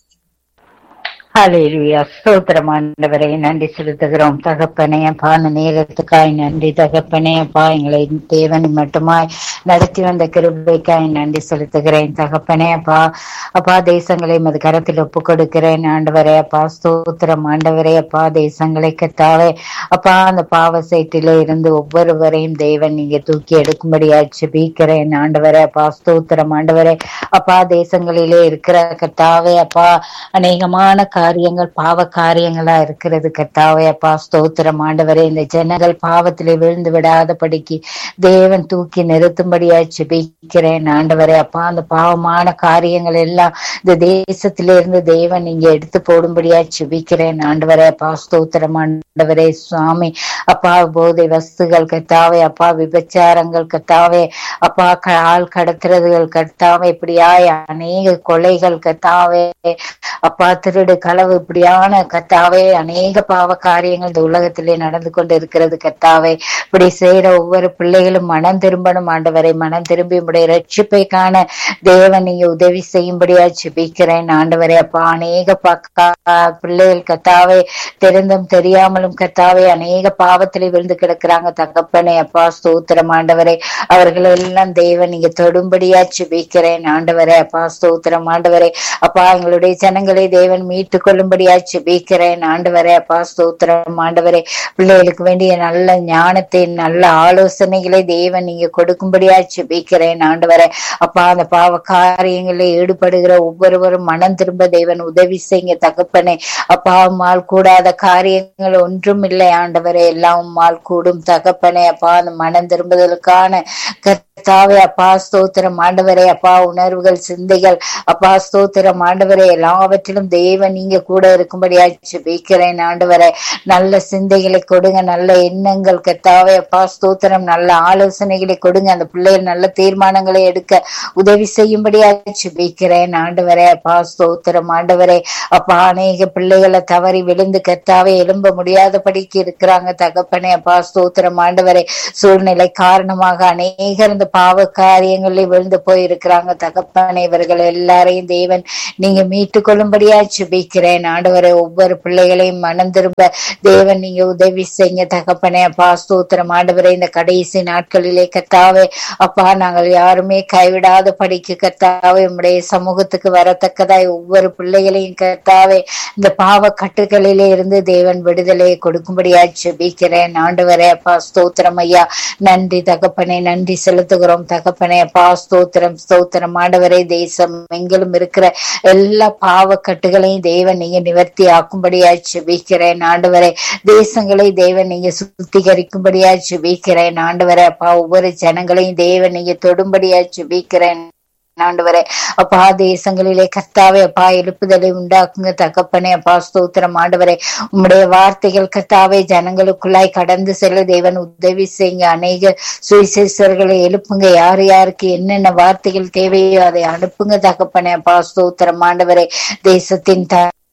ஹalleluya ஸ்தோத்திரம் ஆண்டவரே நன்றி செலுத்துகிறோம் தகப்பனே அப்பா அந்த நேரத்துக்காய் நன்றி தகப்பனே அப்பா எங்களை தேவன் மட்டுமாய் நடத்தி வந்த கிருபைக்காய் நன்றி செலுத்துகிறேன் தகப்பனே அப்பா அப்பா தேசங்களை மது கரத்தில் ஒப்பு கொடுக்கிறேன் ஆண்டவரே அப்பா ஸ்தோத்திரம் ஆண்டவரே அப்பா தேசங்களை கத்தாவே அப்பா அந்த பாவ சைட்டில இருந்து ஒவ்வொருவரையும் தேவன் நீங்க தூக்கி எடுக்கும்படியா ஜெபிக்கிறேன் ஆண்டவரே அப்பா ஸ்தோத்திரம் ஆண்டவரே அப்பா தேசங்களிலே இருக்கிற கத்தாவே அப்பா அநேகமான காரியங்கள் பாவ காரியங்களா இருக்கிறது கத்தாவே அப்பா ஸ்தோத்திரம் ஆண்டவரே இந்த ஜனங்கள் பாவத்திலே விழுந்து விடாதபடிக்கு தேவன் தூக்கி நிறுத்தும்படியா ஜெபிக்கிறேன் ஆண்டவரே அப்பா அந்த பாவமான காரியங்கள் எல்லாம் இந்த தேசத்திலே இருந்து தேவன் நீங்க எடுத்து போடும்படியா ஜெபிக்கிறேன் ஆண்டவரே அப்பா ஸ்தோத்திரம் ஆண்டவரே சுவாமி அப்பா போதை வஸ்துகள் கத்தாவே அப்பா விபச்சாரங்கள் கத்தாவே அப்பா க- ஆள் கடத்துறதுகள் கத்தாவே இப்படியாய் அநேக கொலைகள் கத்தாவே அப்பா திருடு களவு இப்படியான கத்தாவே அநேக பாவ காரியங்கள் இந்த உலகத்திலே நடந்து கொண்டு இருக்கிறது கத்தாவே இப்படி செய்யற ஒவ்வொரு பிள்ளைகளும் மனம் திரும்பணும் ஆண்டவரை மனம் திரும்பி உடைய ரட்சிப்பை காண தேவன் நீங்க உதவி செய்யும்படியா ஜெபிக்கிறேன் ஆண்டவரே அப்பா அநேக பக்கா பிள்ளைகள் கத்தாவே தெரிந்தும் தெரியாமலும் கத்தாவே அநேக பாவத்திலே விழுந்து கிடக்குறாங்க தகப்பனே அப்பா ஸ்தோத்திரம் ஆண்டவரே அவர்கள் எல்லாம் தேவன் நீங்க தொடும்படியா ஜெபிக்கிறேன் ஆண்டவரே அப்பா ஸ்தோத்திரம் ஆண்டவரே அப்பா எங்களுடைய ஜனங்களை தேவன் மீட்டு கொள்ளும்படியா ஜெபிக்கிறேன் ஆண்டவரே அப்பா ஸ்தோத்திரம் ஆண்டவரே பிள்ளைகளுக்கு வேண்டிய நல்ல ஞானத்தை நல்ல ஆலோசனைகளை தேவன் நீங்க கொடுக்கும்படியா ஜெபிக்கிறேன் ஆண்டவரே அப்பா அந்த பாவ காரியங்களில் ஈடுபடுகிற ஒவ்வொருவரும் மனம் திரும்ப தேவன் உதவி செய்யுங்க தகப்பனே அப்பா உம்மால் கூடாத காரியங்கள் ஒன்றும் இல்லை ஆண்டவரே எல்லாம் உம்மால் கூடும் தகப்பனே அப்பா அந்த மனம் திரும்புதலுக்கான கர்த்தாவே அப்பா ஸ்தோத்திரம் ஆண்டவரே அப்பா உணர்வுகள் சிந்தைகள் அப்பா ஸ்தோத்திரம் ஆண்டவரே எல்லாவற்றிலும் தேவன் நீங்க கூட இருக்கும்படியா ஜெபிக்கிறேன் ஆண்டவரே நல்ல சிந்தைகளை கொடுங்க நல்ல எண்ணங்கள் கர்த்தாவே அப்பா ஸ்தோத்திரம் நல்ல ஆலோசனைகளை கொடுங்க அந்த பிள்ளைகள் நல்ல தீர்மானங்களை எடுக்க உதவி செய்யும்படியா ஜெபிக்கிறேன் ஆண்டவரே அப்பா ஸ்தோத்திரம் ஆண்டவரே அப்பா அநேக பிள்ளைகளை தவறி விழுந்து கர்த்தாவே எழும்ப முடியாதபடிக்கு இருக்கிறாங்க தகப்பனே அப்பா ஸ்தோத்திரம் ஆண்டவரே சூழ்நிலை காரணமாக அநேகர் இந்த பாவ காரியங்களில் விழுந்து போயிருக்கிறாங்க தகப்பனே இவர்கள் எல்லாரையும் தேவன் நீங்க மீட்டு கொள்ளும்படியா ஜெபிக்கிறேன் ஆண்டவரே ஒவ்வொரு பிள்ளைகளையும் மனம் திரும்ப தேவன் நீங்க உதவி செய்யுங்க தகப்பனே அப்பா ஸ்தோத்திரம் ஆண்டவரே இந்த கடைசி நாட்களிலே கத்தாவே அப்பா நாங்கள் யாருமே கைவிடாத படிக்கு கத்தாவே உம்முடைய சமூகத்துக்கு வரத்தக்கதாய் ஒவ்வொரு பிள்ளைகளையும் கத்தாவே இந்த பாவ கட்டுகளிலே இருந்து தேவன் விடுதலையை கொடுக்கும்படியா ஜெபிக்கிறேன் ஆண்டவரே அப்பா ஸ்தோத்திரம் ஐயா நன்றி தகப்பனே நன்றி செலுத்துகிறோம் தகப்பனே அப்பா ஸ்தோத்திரம் ஸ்தோத்திரம் ஆண்டவரே தேசம் எங்கிலும் இருக்கிற எல்லா பாவ கட்டுகளையும் தேவன் நீங்க நிவர்த்தி ஆக்கும்படியா ஜெபிக்கிறேன் ஆண்டவரே தேசங்களை தேவன் நீங்க சுத்திகரிக்கும்படியா ஜெபிக்கிறேன் ஆண்டவரே அப்பா ஒவ்வொரு ஜனங்களையும் தேவன் நீங்க தொடும்படியா ஜெபிக்கிறேன் ஆண்டவரே அப்பா தேசங்களிலே கர்த்தாவே அப்பா எழுப்புதலை உண்டாக்குங்க தகப்பனே அப்பா ஸ்தோத்திரம் ஆண்டவரே உம்முடைய வார்த்தைகள் கர்த்தாவே ஜனங்களுக்குள்ளாய் கடந்து செல்ல தேவன் உதவி செய்யுங்க அநேக சுவிசேஷர்களை எழுப்புங்க யார் யாருக்கு என்னென்ன வார்த்தைகள் தேவையோ அதை அனுப்புங்க தகப்பனே அப்பா ஸ்தோத்திரம் ஆண்டவரே தேசத்தின்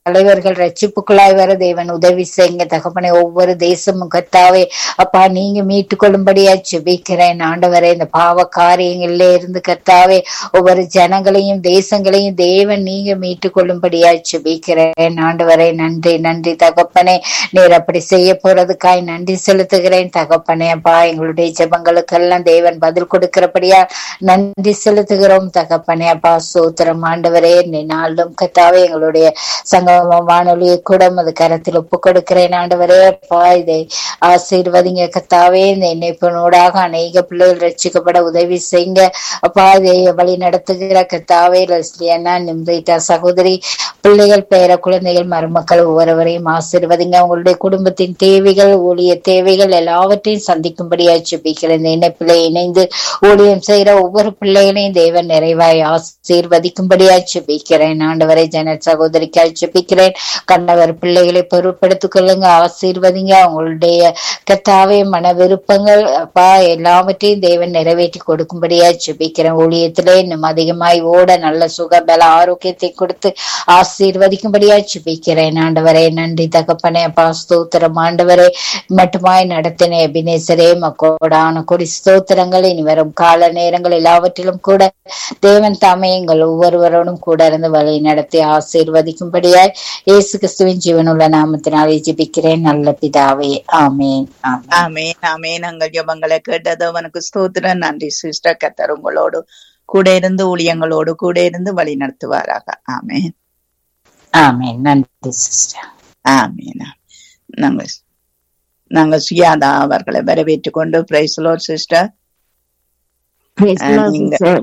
தலைவர்கள் ரட்சிப்புக்குள்ளாய் வர தேவன் உதவி செய்யுங்க தகப்பனே ஒவ்வொரு தேசமும் கத்தாவே அப்பா நீங்க மீட்டுக் கொள்ளும்படியா ஜெபிக்கிறேன் ஆண்டவரே இந்த பாவ காரியங்கள்ல இருந்து கத்தாவே ஒவ்வொரு ஜனங்களையும் தேசங்களையும் தேவன் நீங்க மீட்டுக் கொள்ளும்படியா ஜெபிக்கிறேன் ஆண்டவரே நன்றி நன்றி தகப்பனே நீர் அப்படி செய்ய போறதுக்காய் நன்றி செலுத்துகிறேன் தகப்பனே அப்பா எங்களுடைய ஜெபங்களுக்கெல்லாம் தேவன் பதில் கொடுக்கிறபடியா நன்றி செலுத்துகிறோம் தகப்பனே அப்பா சோத்திரம் ஆண்டவரே நீ நாளும் கத்தாவே எங்களுடைய சங்கம வானொலியை கூட அது கரத்தில் ஒப்பு கொடுக்கிறேன் ஆண்டவரே அப்பா இதை ஆசீர்வதிங்க கத்தாவே இந்த இணைப்பினூடாக அநேக பிள்ளைகள் ரட்சிக்கப்பட உதவி செய்யுங்க அப்பா இதை வழி நடத்துகிற கத்தாவே லஸ்லியனா நிம்ரிட்டா சகோதரி பிள்ளைகள் பேர குழந்தைகள் மருமக்கள் ஒவ்வொருவரையும் ஆசீர்வதிங்க உங்களுடைய குடும்பத்தின் தேவைகள் ஊழிய தேவைகள் எல்லாவற்றையும் சந்திக்கும்படியா ஜெபிக்கிறேன் இந்த இணைப்பிலே இணைந்து ஊழியம் செய்யற ஒவ்வொரு பிள்ளைகளையும் தேவன் நிறைவாய் ஆசீர்வதிக்கும்படியா ஜெபிக்கிறேன் ஆண்டவரை ஜன சகோதரிக்காய் ஜெபிக்கிறேன் கணவர் பிள்ளைகளை பொருட்படுத்திக் கொள்ளுங்க ஆசீர்வதிங்க அவங்களுடைய கத்தாவே மன விருப்பங்கள் அப்பா எல்லாவற்றையும் தேவன் நிறைவேற்றி கொடுக்கும்படியா ஜெபிக்கிறேன் ஊழியத்திலே இன்னும் அதிகமாய் ஓட நல்ல சுக பல ஆரோக்கியத்தை கொடுத்து ஆசீர்வதிக்கும்படியா ஜெபிக்கிறேன் ஆண்டவரே நன்றி தகப்பனே அப்பா ஸ்தோத்திரம் ஆண்டவரே மட்டுமாய் நடத்தின எபினேசரே மக்கோடான கொடி ஸ்தோத்திரங்கள் இனி வரும் கால நேரங்கள் எல்லாவற்றிலும் கூட தேவன் தாமே எங்கள் ஒவ்வொருவரோடும் கூட இருந்து வழி நடத்தி ஆசீர்வதிக்கும்படியாய் இயேசு கிறிஸ்துவின் ஜீவனுள்ள நாமத்தினாலே ஜெபிக்கிறேன் நல்ல பிதாவே ஆமேன் ஆமேன்
ஆமேன் ஆமேன் நாங்கள் ஜெபங்களை கேட்டது அவனுக்கு ஸ்தோத்திரம் நன்றி சிஸ்டர் கத்தர் உங்களோடு கூட இருந்து ஊழியங்களோடு கூட இருந்து வழி நடத்துவாராக ஆமேன்
ஆமேன் நன்றி சிஸ்டர்
ஆமேன் நாங்கள் நாங்கள் சுயாதா அவர்களை வரவேற்றுக் கொண்டு praise lord sister
Praise the Lord,
நீங்க-
sister.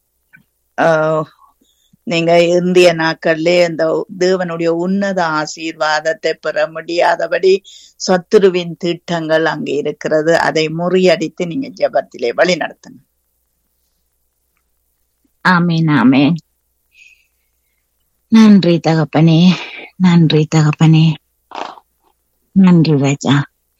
நீங்க இந்திய நாட்கள்ல இந்த தேவனுடைய உன்னத ஆசீர்வாதத்தை பெற முடியாதபடி சத்துருவின் திட்டங்கள் அங்கே இருக்கிறது அதை முறியடித்து நீங்க ஜெபத்திலே வழி நடத்துங்க
ஆமேன் ஆமேன் நன்றி தகப்பனே நன்றி தகப்பனே நன்றி ராஜா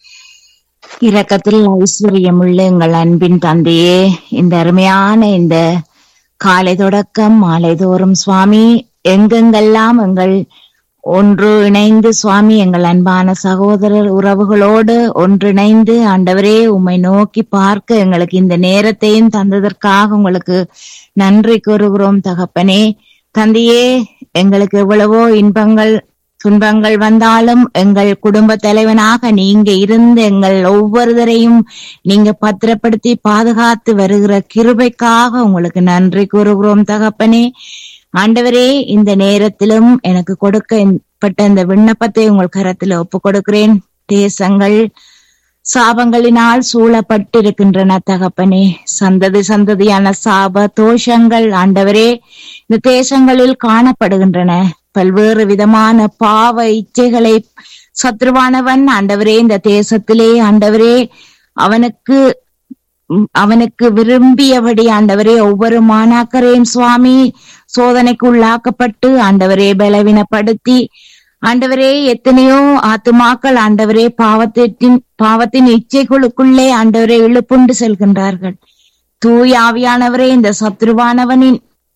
இரக்கத்தில் ஐஸ்வர்யமுள்ள எங்கள் அன்பின் தந்தையே இந்த அருமையான இந்த காலை தொடக்கம் மாலை தோறும் சுவாமி எங்கெங்கெல்லாம் எங்கள் ஒன்று இணைந்து சுவாமி எங்கள் அன்பான சகோதரர் உறவுகளோடு ஒன்றிணைந்து ஆண்டவரே உம்மை நோக்கி பார்க்க எங்களுக்கு இந்த நேரத்தையும் தந்ததற்காக உங்களுக்கு நன்றி கூறுகிறோம் தகப்பனே தந்தையே எங்களுக்கு எவ்வளவோ இன்பங்கள் துன்பங்கள் வந்தாலும் எங்கள் குடும்ப தலைவனாக நீங்க இருந்து எங்கள் ஒவ்வொருவரையும் நீங்க பத்திரப்படுத்தி பாதுகாத்து வருகிற கிருபைக்காக உங்களுக்கு நன்றி கூறுகிறோம் தகப்பனே ஆண்டவரே இந்த நேரத்திலும் எனக்கு கொடுக்கப்பட்ட இந்த விண்ணப்பத்தை உங்கள் கரத்தில் ஒப்பு கொடுக்கிறேன் தேசங்கள் சாபங்களினால் சூழப்பட்டிருக்கின்றன தகப்பனே சந்ததி சந்ததியான சாப தோஷங்கள் ஆண்டவரே இந்த தேசங்களில் காணப்படுகின்றன பல்வேறு விதமான பாவ இச்சைகளை சத்ருவானவன் ஆண்டவரே இந்த தேசத்திலே ஆண்டவரே அவனுக்கு உம், அவனுக்கு விரும்பியபடி ஆண்டவரே ஒவ்வொரு மாணாக்கரையும் சுவாமி சோதனைக்கு உள்ளாக்கப்பட்டு ஆண்டவரே பலவீனப்படுத்தி ஆண்டவரே எத்தனையோ ஆத்துமாக்கள் ஆண்டவரே பாவத்தின் பாவத்தின் இச்சைகளுக்குள்ளே ஆண்டவரே இழுப்புண்டு செல்கின்றார்கள் தூய் ஆவியானவரே இந்த சத்ருவானவனின்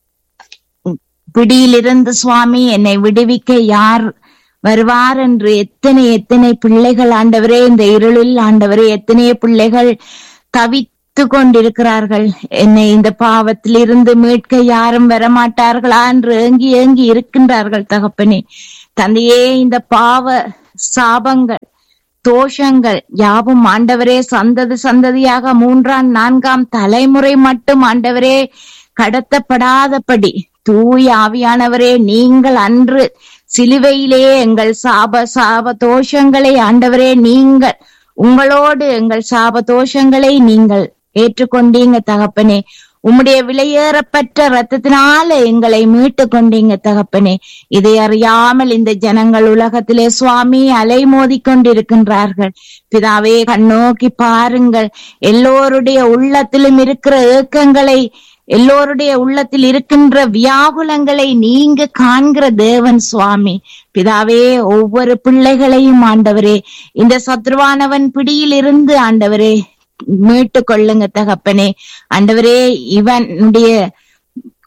பிடியிலிருந்து சுவாமி என்னை விடுவிக்க யார் வருவார் என்று எத்தனை எத்தனை பிள்ளைகள் ஆண்டவரே இந்த இருளில் ஆண்டவரே எத்தனையோ பிள்ளைகள் தவித்து கொண்டிருக்கிறார்கள் என்னை இந்த பாவத்திலிருந்து மீட்க யாரும் வரமாட்டார்களா என்று ஏங்கி ஏங்கி இருக்கின்றார்கள் தகப்பனே தந்தையே இந்த பாவ சாபங்கள் தோஷங்கள் யாவும் ஆண்டவரே சந்ததி சந்ததியாக மூன்றாம் நான்காம் தலைமுறை மட்டும் ஆண்டவரே கடத்தப்படாதபடி தூய ஆவியானவரே நீங்கள் அன்று சிலுவையிலே எங்கள் சாப சாப தோஷங்களை ஆண்டவரே நீங்கள் உங்களோடு எங்கள் சாப தோஷங்களை நீங்கள் ஏற்றுக்கொண்டீங்க தகப்பனே உம்முடைய விலையேறப்பட்ட ரத்தத்தினால எங்களை மீட்டு கொண்டீங்க தகப்பனே இதை அறியாமல் இந்த ஜனங்கள் உலகத்திலே சுவாமி அலைமோதி கொண்டிருக்கின்றார்கள் பிதாவே கண்ணோக்கி பாருங்கள் எல்லோருடைய உள்ளத்திலும் இருக்கிற ஏக்கங்களை எல்லோருடைய உள்ளத்தில் இருக்கின்ற வியாகுலங்களை நீங்க காண்கிற தேவன் சுவாமி பிதாவே ஒவ்வொரு பிள்ளைகளையும் ஆண்டவரே இந்த சத்ருவானவன் பிடியில் இருந்து ஆண்டவரே மீட்டு கொள்ளுங்க தகப்பனே ஆண்டவரே இவனுடைய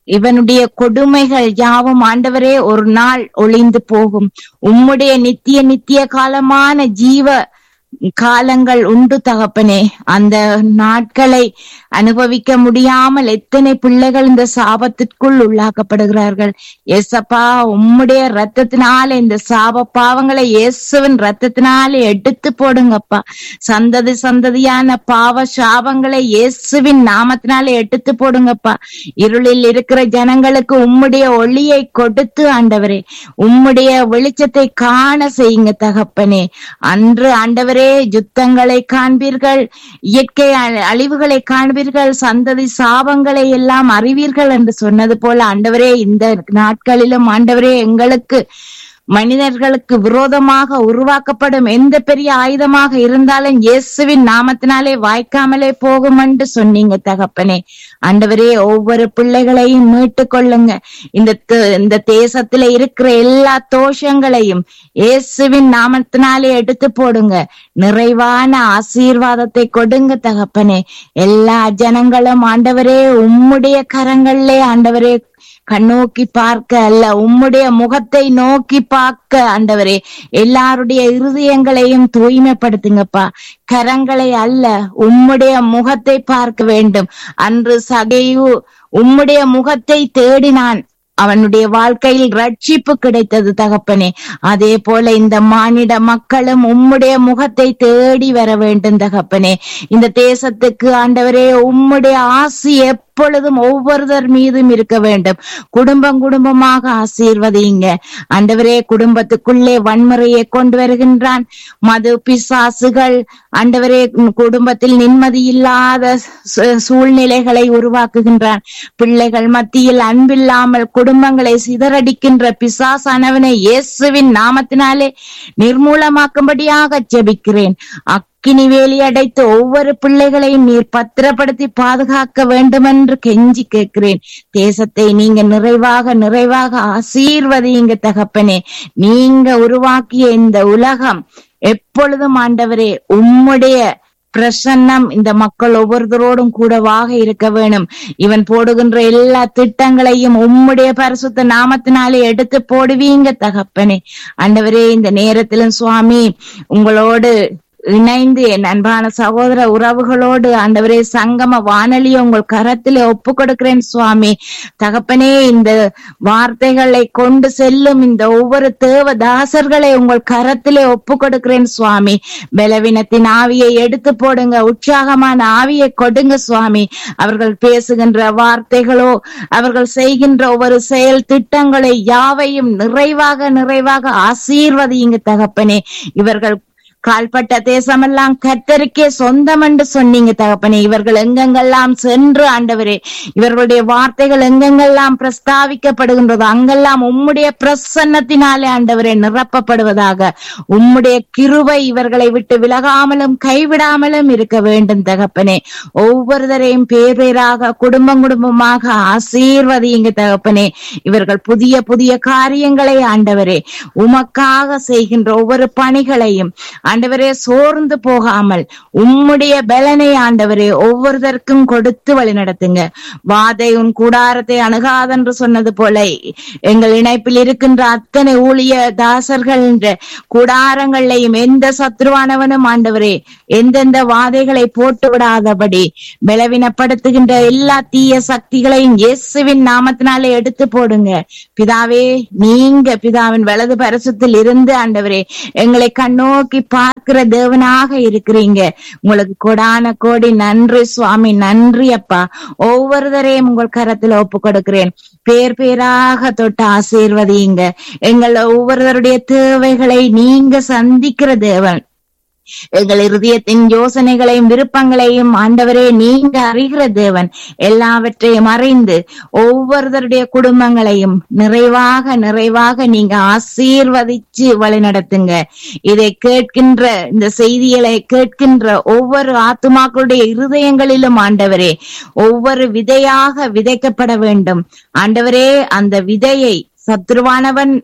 இவனுடைய கொடுமைகள் யாவும் ஆண்டவரே ஒரு நாள் ஒளிந்து போகும் உம்முடைய நித்திய நித்திய காலமான ஜீவ காலங்கள் உண்டு தகப்பனே அந்த நாட்களை அனுபவிக்க முடியாமல் எத்தனை பிள்ளைகள் இந்த சாபத்திற்குள் உள்ளாக்கப்படுகிறார்கள் ஏசப்பா உம்முடைய ரத்தத்தினால இந்த சாப பாவங்களை இயேசுவின் ரத்தத்தினாலே எடுத்து போடுங்கப்பா சந்ததி சந்ததியான பாவ சாபங்களை இயேசுவின் நாமத்தினாலே எடுத்து போடுங்கப்பா இருளில் இருக்கிற ஜனங்களுக்கு உம்முடைய ஒளியை கொடுத்து ஆண்டவரே உம்முடைய வெளிச்சத்தை காண செய்யுங்க தகப்பனே அன்று ஆண்டவரே யுத்தங்களை காண்பீர்கள் இயற்கை அ- அழிவுகளை காண்பீர்கள் சந்ததி சாபங்களை எல்லாம் அறிவீர்கள் என்று சொன்னது போல ஆண்டவரே இந்த நாட்களிலும் ஆண்டவரே எங்களுக்கு மனிதர்களுக்கு விரோதமாக உருவாக்கப்படும் எந்த பெரிய ஆயுதமாக இருந்தாலும் இயேசுவின் நாமத்தினாலே வாய்க்காமலே போகும் என்று சொன்னீங்க தகப்பனே ஆண்டவரே ஒவ்வொரு பிள்ளைகளையும் மீட்டு கொள்ளுங்க இந்த த- இந்த தேசத்துல இருக்கிற எல்லா தோஷங்களையும் இயேசுவின் நாமத்தினாலே எடுத்து போடுங்க நிறைவான ஆசீர்வாதத்தை கொடுங்க தகப்பனே எல்லா ஜனங்களும் ஆண்டவரே உம்முடைய கரங்களிலே ஆண்டவரே கண்ணோக்கி பார்க்க அல்ல உம்முடைய முகத்தை நோக்கி பார்க்க ஆண்டவரே எல்லாருடைய இருதயங்களையும் தூய்மைப்படுத்துங்கப்பா கரங்களை அல்ல உம்முடைய முகத்தை பார்க்க வேண்டும் அன்று சகையு உம்முடைய முகத்தை தேடினான் அவனுடைய வாழ்க்கையில் ரட்சிப்பு கிடைத்தது தகப்பனே அதே போல இந்த மானிட மக்களும் உம்முடைய முகத்தை தேடி வர வேண்டும் தகப்பனே இந்த தேசத்துக்கு ஆண்டவரே உம்முடைய ஆசி எப்பொழுதும் ஒவ்வொருவர் மீதும் இருக்க வேண்டும் குடும்பம் குடும்பமாக ஆசீர்வதிங்க ஆண்டவரே குடும்பத்துக்குள்ளே வன்முறையை கொண்டு வருகின்றான் மது பிசாசுகள் ஆண்டவரே உம் குடும்பத்தில் நிம்மதி இல்லாத சூ- சூழ்நிலைகளை உருவாக்குகின்றான் பிள்ளைகள் மத்தியில் அன்பில்லாமல் குடும்பங்களை சிதறடிக்கின்ற பிசாசானவனை இயேசுவின் நாமத்தினாலே நிர்மூலமாக்கும்படியாக ஜெபிக்கிறேன் அக்கினி வேலி அடைத்து ஒவ்வொரு பிள்ளைகளையும் நீர் பத்திரப்படுத்தி பாதுகாக்க வேண்டுமென்று கெஞ்சி கேட்கிறேன் தேசத்தை நீங்க நிறைவாக நிறைவாக ஆசீர்வதிங்க தகப்பனே நீங்க உருவாக்கிய இந்த உலகம் எப்பொழுதும் ஆண்டவரே உம்முடைய பிரசன்னம் இந்த மக்கள் ஒவ்வொருத்தரோடும் கூடவாக இருக்க வேணும் இவன் போடுகின்ற எல்லா திட்டங்களையும் உம்முடைய பரிசுத்த நாமத்தினாலே எடுத்து போடுவீங்க தகப்பனே ஆண்டவரே இந்த நேரத்திலும் சுவாமி உங்களோடு இணைந்து என் அன்பான சகோதர உறவுகளோடு ஆண்டவரே சங்கம வானொலியை உங்கள் கரத்திலே ஒப்பு கொடுக்கிறேன் சுவாமி தகப்பனே இந்த வார்த்தைகளை கொண்டு செல்லும் இந்த ஒவ்வொரு தேவ தாசர்களை உங்கள் கரத்திலே ஒப்பு கொடுக்கிறேன் சுவாமி பலவீனத்தின் ஆவியை எடுத்து போடுங்க உற்சாகமான ஆவியை கொடுங்க சுவாமி அவர்கள் பேசுகின்ற வார்த்தைகளோ அவர்கள் செய்கின்ற ஒவ்வொரு செயல் திட்டங்களை யாவையும் நிறைவாக நிறைவாக ஆசீர்வதியுங்க தகப்பனே இவர்கள் கால்பட்ட தேசமெல்லாம் கர்த்தருக்கே சொந்தம் என்று சொன்னீங்க தகப்பனே இவர்கள் எங்கெங்கெல்லாம் சென்று ஆண்டவரே இவர்களுடைய வார்த்தைகள் எங்கெங்கெல்லாம் பிரஸ்தாவிக்கப்படுகின்றதோ அங்கெல்லாம் உம்முடைய பிரசன்னத்தினாலே ஆண்டவரே நிரப்பப்படுவதாக உம்முடைய கிருபை இவர்களை விட்டு விலகாமலும் கைவிடாமலும் இருக்க வேண்டும் தகப்பனே ஒவ்வொருவரையும் பேர் பேராக குடும்பம் குடும்பமாக ஆசீர்வதியுங்க தகப்பனே இவர்கள் புதிய புதிய காரியங்களை ஆண்டவரே உமக்காக செய்கின்ற ஒவ்வொரு பணிகளையும் ஆண்டவரே சோர்ந்து போகாமல் உம்முடைய பலனை ஆண்டவரே ஒவ்வொருத்தருக்கும் கொடுத்து வழி நடத்துங்க வாதை உன் கூடாரத்தை அணுகாதென்று சொன்னது போல எங்கள் இணைப்பில் இருக்கின்ற அத்தனை ஊழிய தாசர்கள் என்ற கூடாரங்களையும் எந்த சத்ருவானவனும் ஆண்டவரே எந்தெந்த வாதைகளை போட்டு விடாதபடி பலவீனப்படுத்துகின்ற எல்லா தீய சக்திகளையும் இயேசுவின் நாமத்தினாலே எடுத்து போடுங்க பிதாவே நீங்க பிதாவின் வலது பரசத்தில் இருந்து ஆண்டவரே எங்களை கண்ணோக்கி பார்க்கிற தேவனாக இருக்கிறீங்க உங்களுக்கு கொடான கோடி நன்றி சுவாமி நன்றி அப்பா ஒவ்வொருத்தரையும் உங்கள் கரத்துல ஒப்பு கொடுக்கிறேன் பேர் பேராக தொட்டு ஆசீர்வதியுங்க எங்கள் ஒவ்வொருவருடைய தேவைகளை நீங்க சந்திக்கிற தேவன் எங்கள் இருதயத்தின் யோசனைகளையும் விருப்பங்களையும் ஆண்டவரே நீங்க அறிகிற தேவன் எல்லாவற்றையும் அறிந்து ஒவ்வொருத்தருடைய குடும்பங்களையும் நிறைவாக நிறைவாக நீங்க ஆசீர்வதிச்சு வழி நடத்துங்க இதை கேட்கின்ற இந்த செய்திகளை கேட்கின்ற ஒவ்வொரு ஆத்துமாக்களுடைய இருதயங்களிலும் ஆண்டவரே ஒவ்வொரு விதையாக விதைக்கப்பட வேண்டும் ஆண்டவரே அந்த விதையை சத்ருவானவன்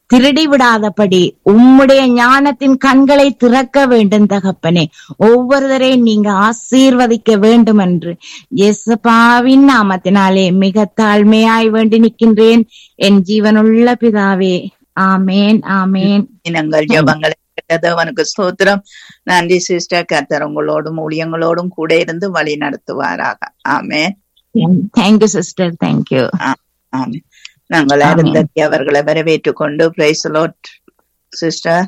திருடி விடாதபடி உம்முடைய ஞானத்தின் கண்களை திறக்க வேண்டும் தகப்பனே ஒவ்வொருவரையும் நீங்க ஆசீர்வதிக்க வேண்டும் என்று இயேசுபாவின் நாமத்தினாலே மிக தாழ்மையாய் வேண்டி நிற்கின்றேன் என் ஜீவனுள்ள பிதாவே ஆமேன் ஆமேன்
இனங்கள் ஜபங்களை கேட்டதவனுக்கு ஸ்தோத்திரம் நன்றி சிஸ்டர் கர்த்தர் உங்களோடும் ஊழியங்களோடும் கூட இருந்து வழி நடத்துவாராக ஆமே
தேங்க்யூ சிஸ்டர் தேங்க்யூ
ஆமே நாங்கள்
ஆமென்.
அருந்ததி அவர்களை வரவேற்றுக் கொண்டு பிரைஸ் லாட் சிஸ்டர்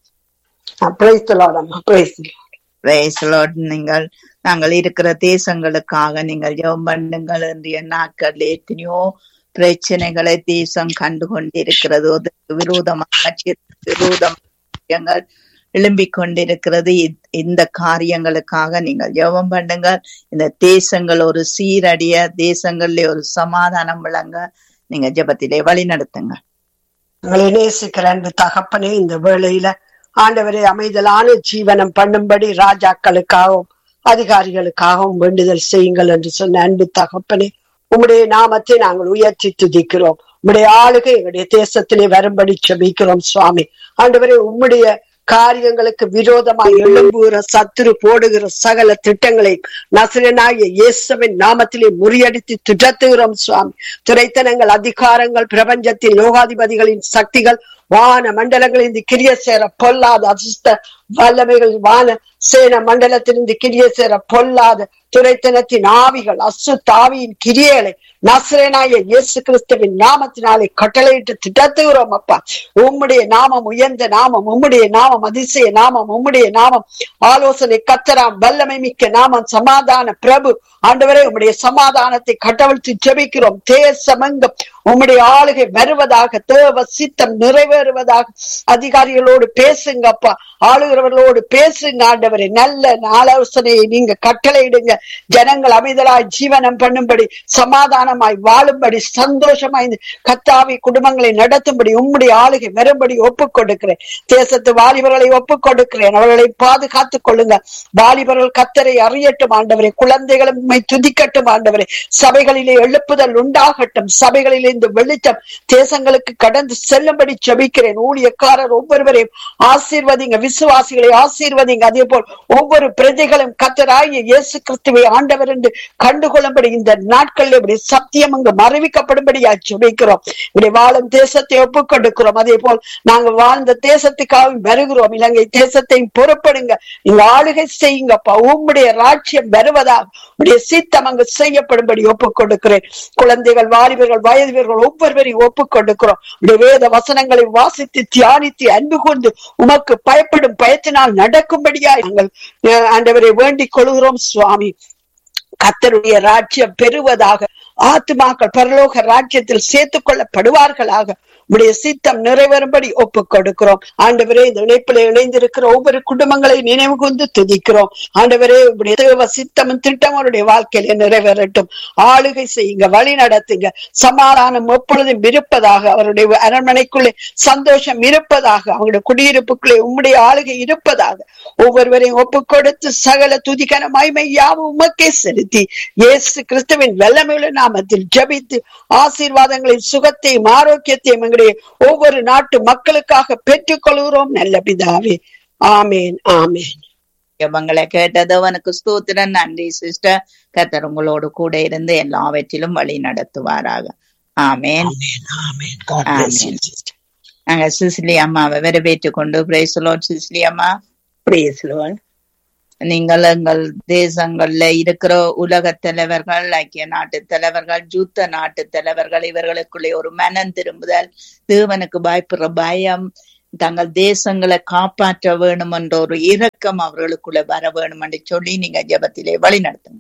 பிரைஸ் அம்மா பிரைஸ்
பிரைஸ் லாட் நீங்கள் நாங்கள் இருக்கிற தேசங்களுக்காக நீங்கள் ஜெபம் பண்ணுங்கள் இன்றைய நாட்கள் எத்தனையோ பிரச்சனைகளை தேசம் கண்டு கொண்டிருக்கிறது அதற்கு விரோதமாக ஆட்சியத்துக்கு விரோதமாக எழும்பிக் கொண்டிருக்து இத்- இந்த காரியங்களுக்காக நீங்கள் ஜெபம் பண்ணுங்கள் இந்த தேசங்கள் ஒரு சீரடிய தேசங்களிலே ஒரு சமாதானம் விளங்க நீங்க ஜெபத்திலே வழி நடத்துங்க
உங்களை நேசிக்கிற அன்பு தகப்பனே இந்த வேளையில ஆண்டவரை அமைதலான ஜீவனம் பண்ணும்படி ராஜாக்களுக்காகவும் அதிகாரிகளுக்காகவும் வேண்டுதல் செய்யுங்கள் என்று சொன்ன அன்பு தகப்பனே உம்முடைய நாமத்தை நாங்கள் உயர்த்தி துதிக்கிறோம் உம்முடைய ஆளுகை எங்களுடைய தேசத்திலே வரும்படி செபிக்கிறோம் சுவாமி ஆண்டவரே உம்முடைய காரியங்களுக்கு விரோதமாய் எழும்புகிற சத்துரு போடுகிற சகல திட்டங்களை நசரனாகிய இயேசுவின் நாமத்திலே முறியடித்து துரத்துகிறோம் சுவாமி துரைத்தனங்கள் அதிகாரங்கள் பிரபஞ்சத்தின் லோகாதிபதிகளின் சக்திகள் வான மண்டலங்களில் இந்த கிரிய சேர பொல்லாத அசுஸ்த வல்லமைகள் வான சேன மண்டலத்திலிருந்து கிரிய சேர பொல்லாத துரைத்தனத்தின் ஆவிகள் அசு தாவியின் கிரியைகளை நசரேனாய இயேசு கிறிஸ்துவின் நாமத்தினாலே கட்டளையிட்டு திட்டத்துகிறோம் அப்பா உம்முடைய நாமம் உயர்ந்த நாமம் உம்முடைய நாமம் அதிசய நாமம் உம்முடைய நாமம் ஆலோசனை கத்தராம் வல்லமை மிக்க நாமம் சமாதான பிரபு ஆண்டவரே உம்முடைய சமாதானத்தை கட்டவிழ்த்து ஜெபிக்கிறோம் தேசமெங்கும் உம்முடைய ஆளுகை வருவதாக தேவ சித்தம் நிறைவேறுவதாக அதிகாரிகளோடு பேசுங்க அப்பா ஆளுகிறவர்களோடு பேசுங்க ஆண்டவரே நல்ல ஆலோசனையை நீங்க கட்டளையிடுங்க ஜனங்கள் அமைதலாய் ஜீவனம் பண்ணும்படி சமாதானமாய் வாழும்படி சந்தோஷமாய் இந்த கத்தாவி குடும்பங்களை நடத்தும்படி உம்முடைய ஆளுகை வரும்படி ஒப்புக் கொடுக்கிறேன் தேசத்து வாலிபர்களை ஒப்புக் கொடுக்கிறேன் அவர்களை பாதுகாத்துக் கொள்ளுங்க வாலிபர்கள் கத்தரை அறியட்டும் ஆண்டவரே குழந்தைகளும் உம்மை துதிக்கட்டும் ஆண்டவரே சபைகளிலே எழுப்புதல் உண்டாகட்டும் சபைகளிலே இந்த வெளிச்சம் தேசங்களுக்கு கடந்து செல்லும்படி ஜெபிக்கிறேன் ஊழியக்காரர் ஒவ்வொருவரையும் ஆசீர்வதிங்க விசுவாசிகளை ஆசீர்வதிங்க அதே போல் ஒவ்வொரு பிரஜைகளும் கத்தராகிய இயேசு கிறிஸ்துவை ஆண்டவர் என்று கண்டுகொள்ளும்படி இந்த நாட்களில் இப்படி சத்தியம் அங்கு மறைவிக்கப்படும்படியா ஜெபிக்கிறோம் இப்படி வாழும் தேசத்தை ஒப்புக் கொடுக்கிறோம் அதே போல் நாங்கள் வாழ்ந்த தேசத்துக்காக வருகிறோம் இலங்கை தேசத்தையும் பொறுப்படுங்க நீங்க ஆளுகை செய்யுங்கப்பா உம்முடைய ராஜ்யம் வருவதா உடைய சித்தம் அங்கு செய்யப்படும்படி ஒப்புக் கொடுக்கிறேன் குழந்தைகள் வாலிபர்கள் வயதுவர்கள் ஒவ்வொருவரையும் ஒப்புக் கொடுக்கிறோம் உடைய வேத வசனங்களை வாசித்து தியானித்து அன்பு கொண்டு உமக்கு பயப்படும் பயத்தினால் நடக்கும்படியா நாங்கள் அஹ், ஆண்டவரை வேண்டிக் கொள்கிறோம் சுவாமி கத்தருடைய ராஜ்யம் பெறுவதாக ஆத்துமாக்கள் பரலோக ராஜ்யத்தில் சேர்த்துக் கொள்ளப்படுவார்களாக உடைய சித்தம் நிறைவேறும்படி ஒப்புக் கொடுக்கிறோம் ஆண்டவரே இந்த இணைப்பில் இணைந்திருக்கிற ஒவ்வொரு குடும்பங்களை நினைவு கொண்டு துதிக்கிறோம் ஆண்டவரே உடைய தேவ சித்தமும் திட்டம் அவருடைய வாழ்க்கையில நிறைவேறட்டும் ஆளுகை செய்யுங்க வழி நடத்துங்க சமாதானம் எப்பொழுதும் இருப்பதாக அவருடைய அரண்மனைக்குள்ளே சந்தோஷம் இருப்பதாக அவங்களுடைய குடியிருப்புக்குள்ளே உம்முடைய ஆளுகை இருப்பதாக ஒவ்வொருவரையும் ஒப்புக் கொடுத்து சகல துதிக்கன மகிமை யாவும் உமக்கே செலுத்தி இயேசு கிறிஸ்துவின் வெள்ளமையுள்ள நாமத்தில் ஜெபித்து ஆசீர்வாதங்களின் சுகத்தையும் ஆரோக்கியத்தையும் எங்களுடைய ஒவ்வொரு நாட்டு மக்களுக்காக பெற்றுக் கொள்கிறோம் நல்ல பிதாவே ஆமேன் ஆமேன்
ஜெபங்களை கேட்டது அவனுக்கு ஸ்தோத்திரம் நன்றி சிஸ்டர் கத்தர் உங்களோடு கூட இருந்து எல்லாவற்றிலும் வழி நடத்துவாராக amen
amen God bless you, sister.
நாங்க சிசிலி அம்மாவை வரவேற்றுக் கொண்டு பிரைசலோட் சிசிலி அம்மா
Praise Lord.
நீங்கள் எங்கள் தேசங்கள்ல இருக்கிற உலக தலைவர்கள் ஐக்கிய நாட்டு தலைவர்கள் யுத்த நாட்டு தலைவர்கள் இவர்களுக்குள்ளே ஒரு மனம் திரும்புதல் தேவனுக்கு பயப்படுற பயம் தங்கள் தேசங்களை காப்பாற்ற வேணும் என்ற ஒரு இரக்கம் அவர்களுக்குள்ள வர வேணும் என்று சொல்லி நீங்க ஜெபத்திலே வழி நடத்துங்க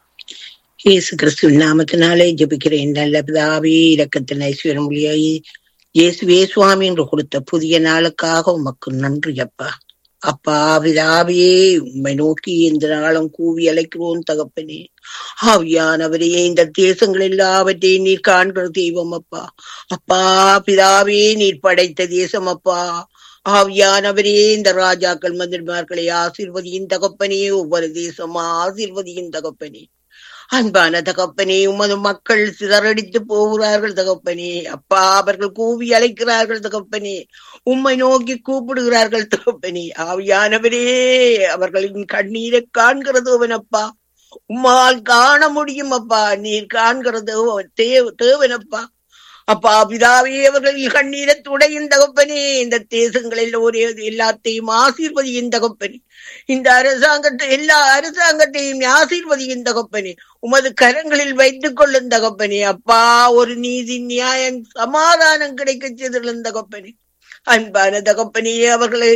இயேசு கிறிஸ்துவின் நாமத்தினாலே ஜெபிக்கிறேன் நல்ல பிதாவே இரக்கத்தின் ஐஸ்வரம் மொழியாயே இயேசுவே சுவாமி என்று கொடுத்த புதிய நாளுக்காக உமக்கு நன்றி அப்பா அப்பா பிதாவே உம்மை நோக்கி இந்த நாளும் கூவி அழைக்கிறோம் தகப்பனே ஆவியானவரே இந்த தேசங்கள் எல்லாவற்றையும் நீர் காண்கிற தெய்வம் அப்பா அப்பா பிதாவே நீர் படைத்த தேசம் அப்பா ஆவியானவரே இந்த ராஜாக்கள் மந்திரிமார்களை ஆசீர்வதியின் தகப்பனே ஒவ்வொரு தேசமா ஆசீர்வதியின் தகப்பனே அன்பான தகப்பனே உமது மக்கள் சிதறடித்து போகிறார்கள் தகப்பனே அப்பா அவர்கள் கூவி அழைக்கிறார்கள் தகப்பனே உம்மை நோக்கி கூப்பிடுகிறார்கள் தகப்பனே ஆவியானவரே அவர்களின் கண்ணீரை காண்கிறது அவனப்பா உம்மால் காண முடியும் அப்பா நீர் காண்கிறது தேவனப்பா அப்பா பிதாவே அவர்கள் கண்ணீரை துடையும் தகப்பனே இந்த தேசங்களில் ஒரே எல்லாத்தையும் ஆசீர்வதியின் தகப்பனே இந்த அரசாங்கத்தை எல்லா அரசாங்கத்தையும் ஆசீர்வதியின் தகப்பனே உமது கரங்களில் வைத்துக் கொள்ளும் தகப்பனே அப்பா ஒரு நீதி நியாயம் சமாதானம் கிடைக்க செய்துள்ள தகப்பனே அன்பான தகப்பனே அவர்களை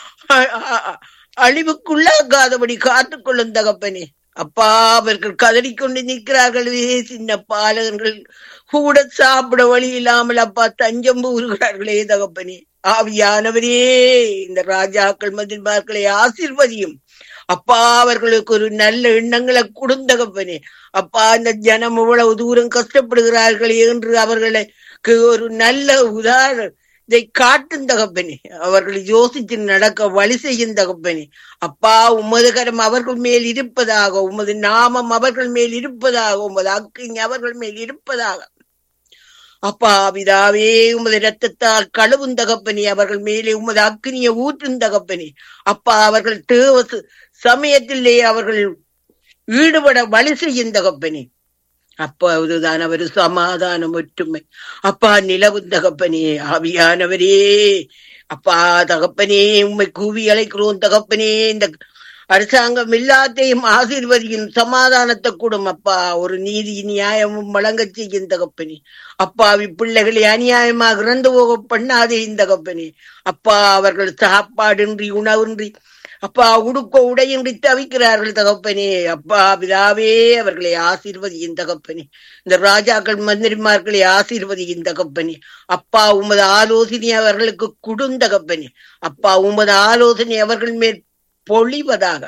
அழிவுக்குள்ளாக்காதபடி காத்துக்கொள்ளும் தகப்பனே அப்பா அவர்கள் கதறிக்கொண்டு நிற்கிறார்கள் சின்ன பாலகர்கள் கூட சாப்பிட வழி இல்லாமல் அப்பா தஞ்சம் கூறுகிறார்களே தகப்பனே ஆவியானவரே இந்த ராஜாக்கள் மதில்மார்களை ஆசிர்வதியும் அப்பா அவர்களுக்கு ஒரு நல்ல எண்ணங்களை கொடுந்தகப்பனே அப்பா இந்த ஜனம் இவ்வளவு தூரம் கஷ்டப்படுகிறார்கள் என்று அவர்களுக்கு ஒரு நல்ல உதாரணம் இதை காட்டும் தகப்பனே அவர்கள் யோசித்து நடக்க வழி செய்யும் தகப்பனே அப்பா உமது கரம் அவர்கள் மேல் இருப்பதாக உமது நாமம் அவர்கள் மேல் இருப்பதாக உமது அக்கினி அவர்கள் மேல் இருப்பதாக அப்பா பிதாவே உமது ரத்தத்தால் கழுவும் தகப்பனே அவர்கள் மேலே உமது அக்கினிய ஊற்றும் தகப்பனே அப்பா அவர்கள் தேவ சமயத்திலே அவர்கள் ஈடுபட வழி செய்யும் தகப்பனே அப்போதுதான் அவர் சமாதானம் ஒற்றுமை அப்பா நிலவு தகப்பனே ஆவியானவரே அப்பா தகப்பனே உண்மை கூவி அழைக்கிறோம் தகப்பனே இந்த அரசாங்கம் எல்லாத்தையும் ஆசீர்வதியும் சமாதானத்தை கூடும் அப்பா ஒரு நீதி நியாயமும் வழங்க செய்யும் தகப்பனே அப்பாவி பிள்ளைகளை அநியாயமாக இறந்து போக பண்ணாதே இந்த தகப்பனே அப்பா அவர்கள் சாப்பாடின்றி உணவின்றி அப்பா உடுக்க உடையின்றி தவிக்கிறார்கள் தகப்பனே அப்பா பிதாவே அவர்களை ஆசீர்வதியின் தகப்பனே இந்த ராஜாக்கள் மந்திரிமார்களை ஆசீர்வதியின் தகப்பனே அப்பா உமது ஆலோசனை அவர்களுக்கு குடுந்தகப்பனே அப்பா உமது ஆலோசனை அவர்கள் மேல் பொழிவதாக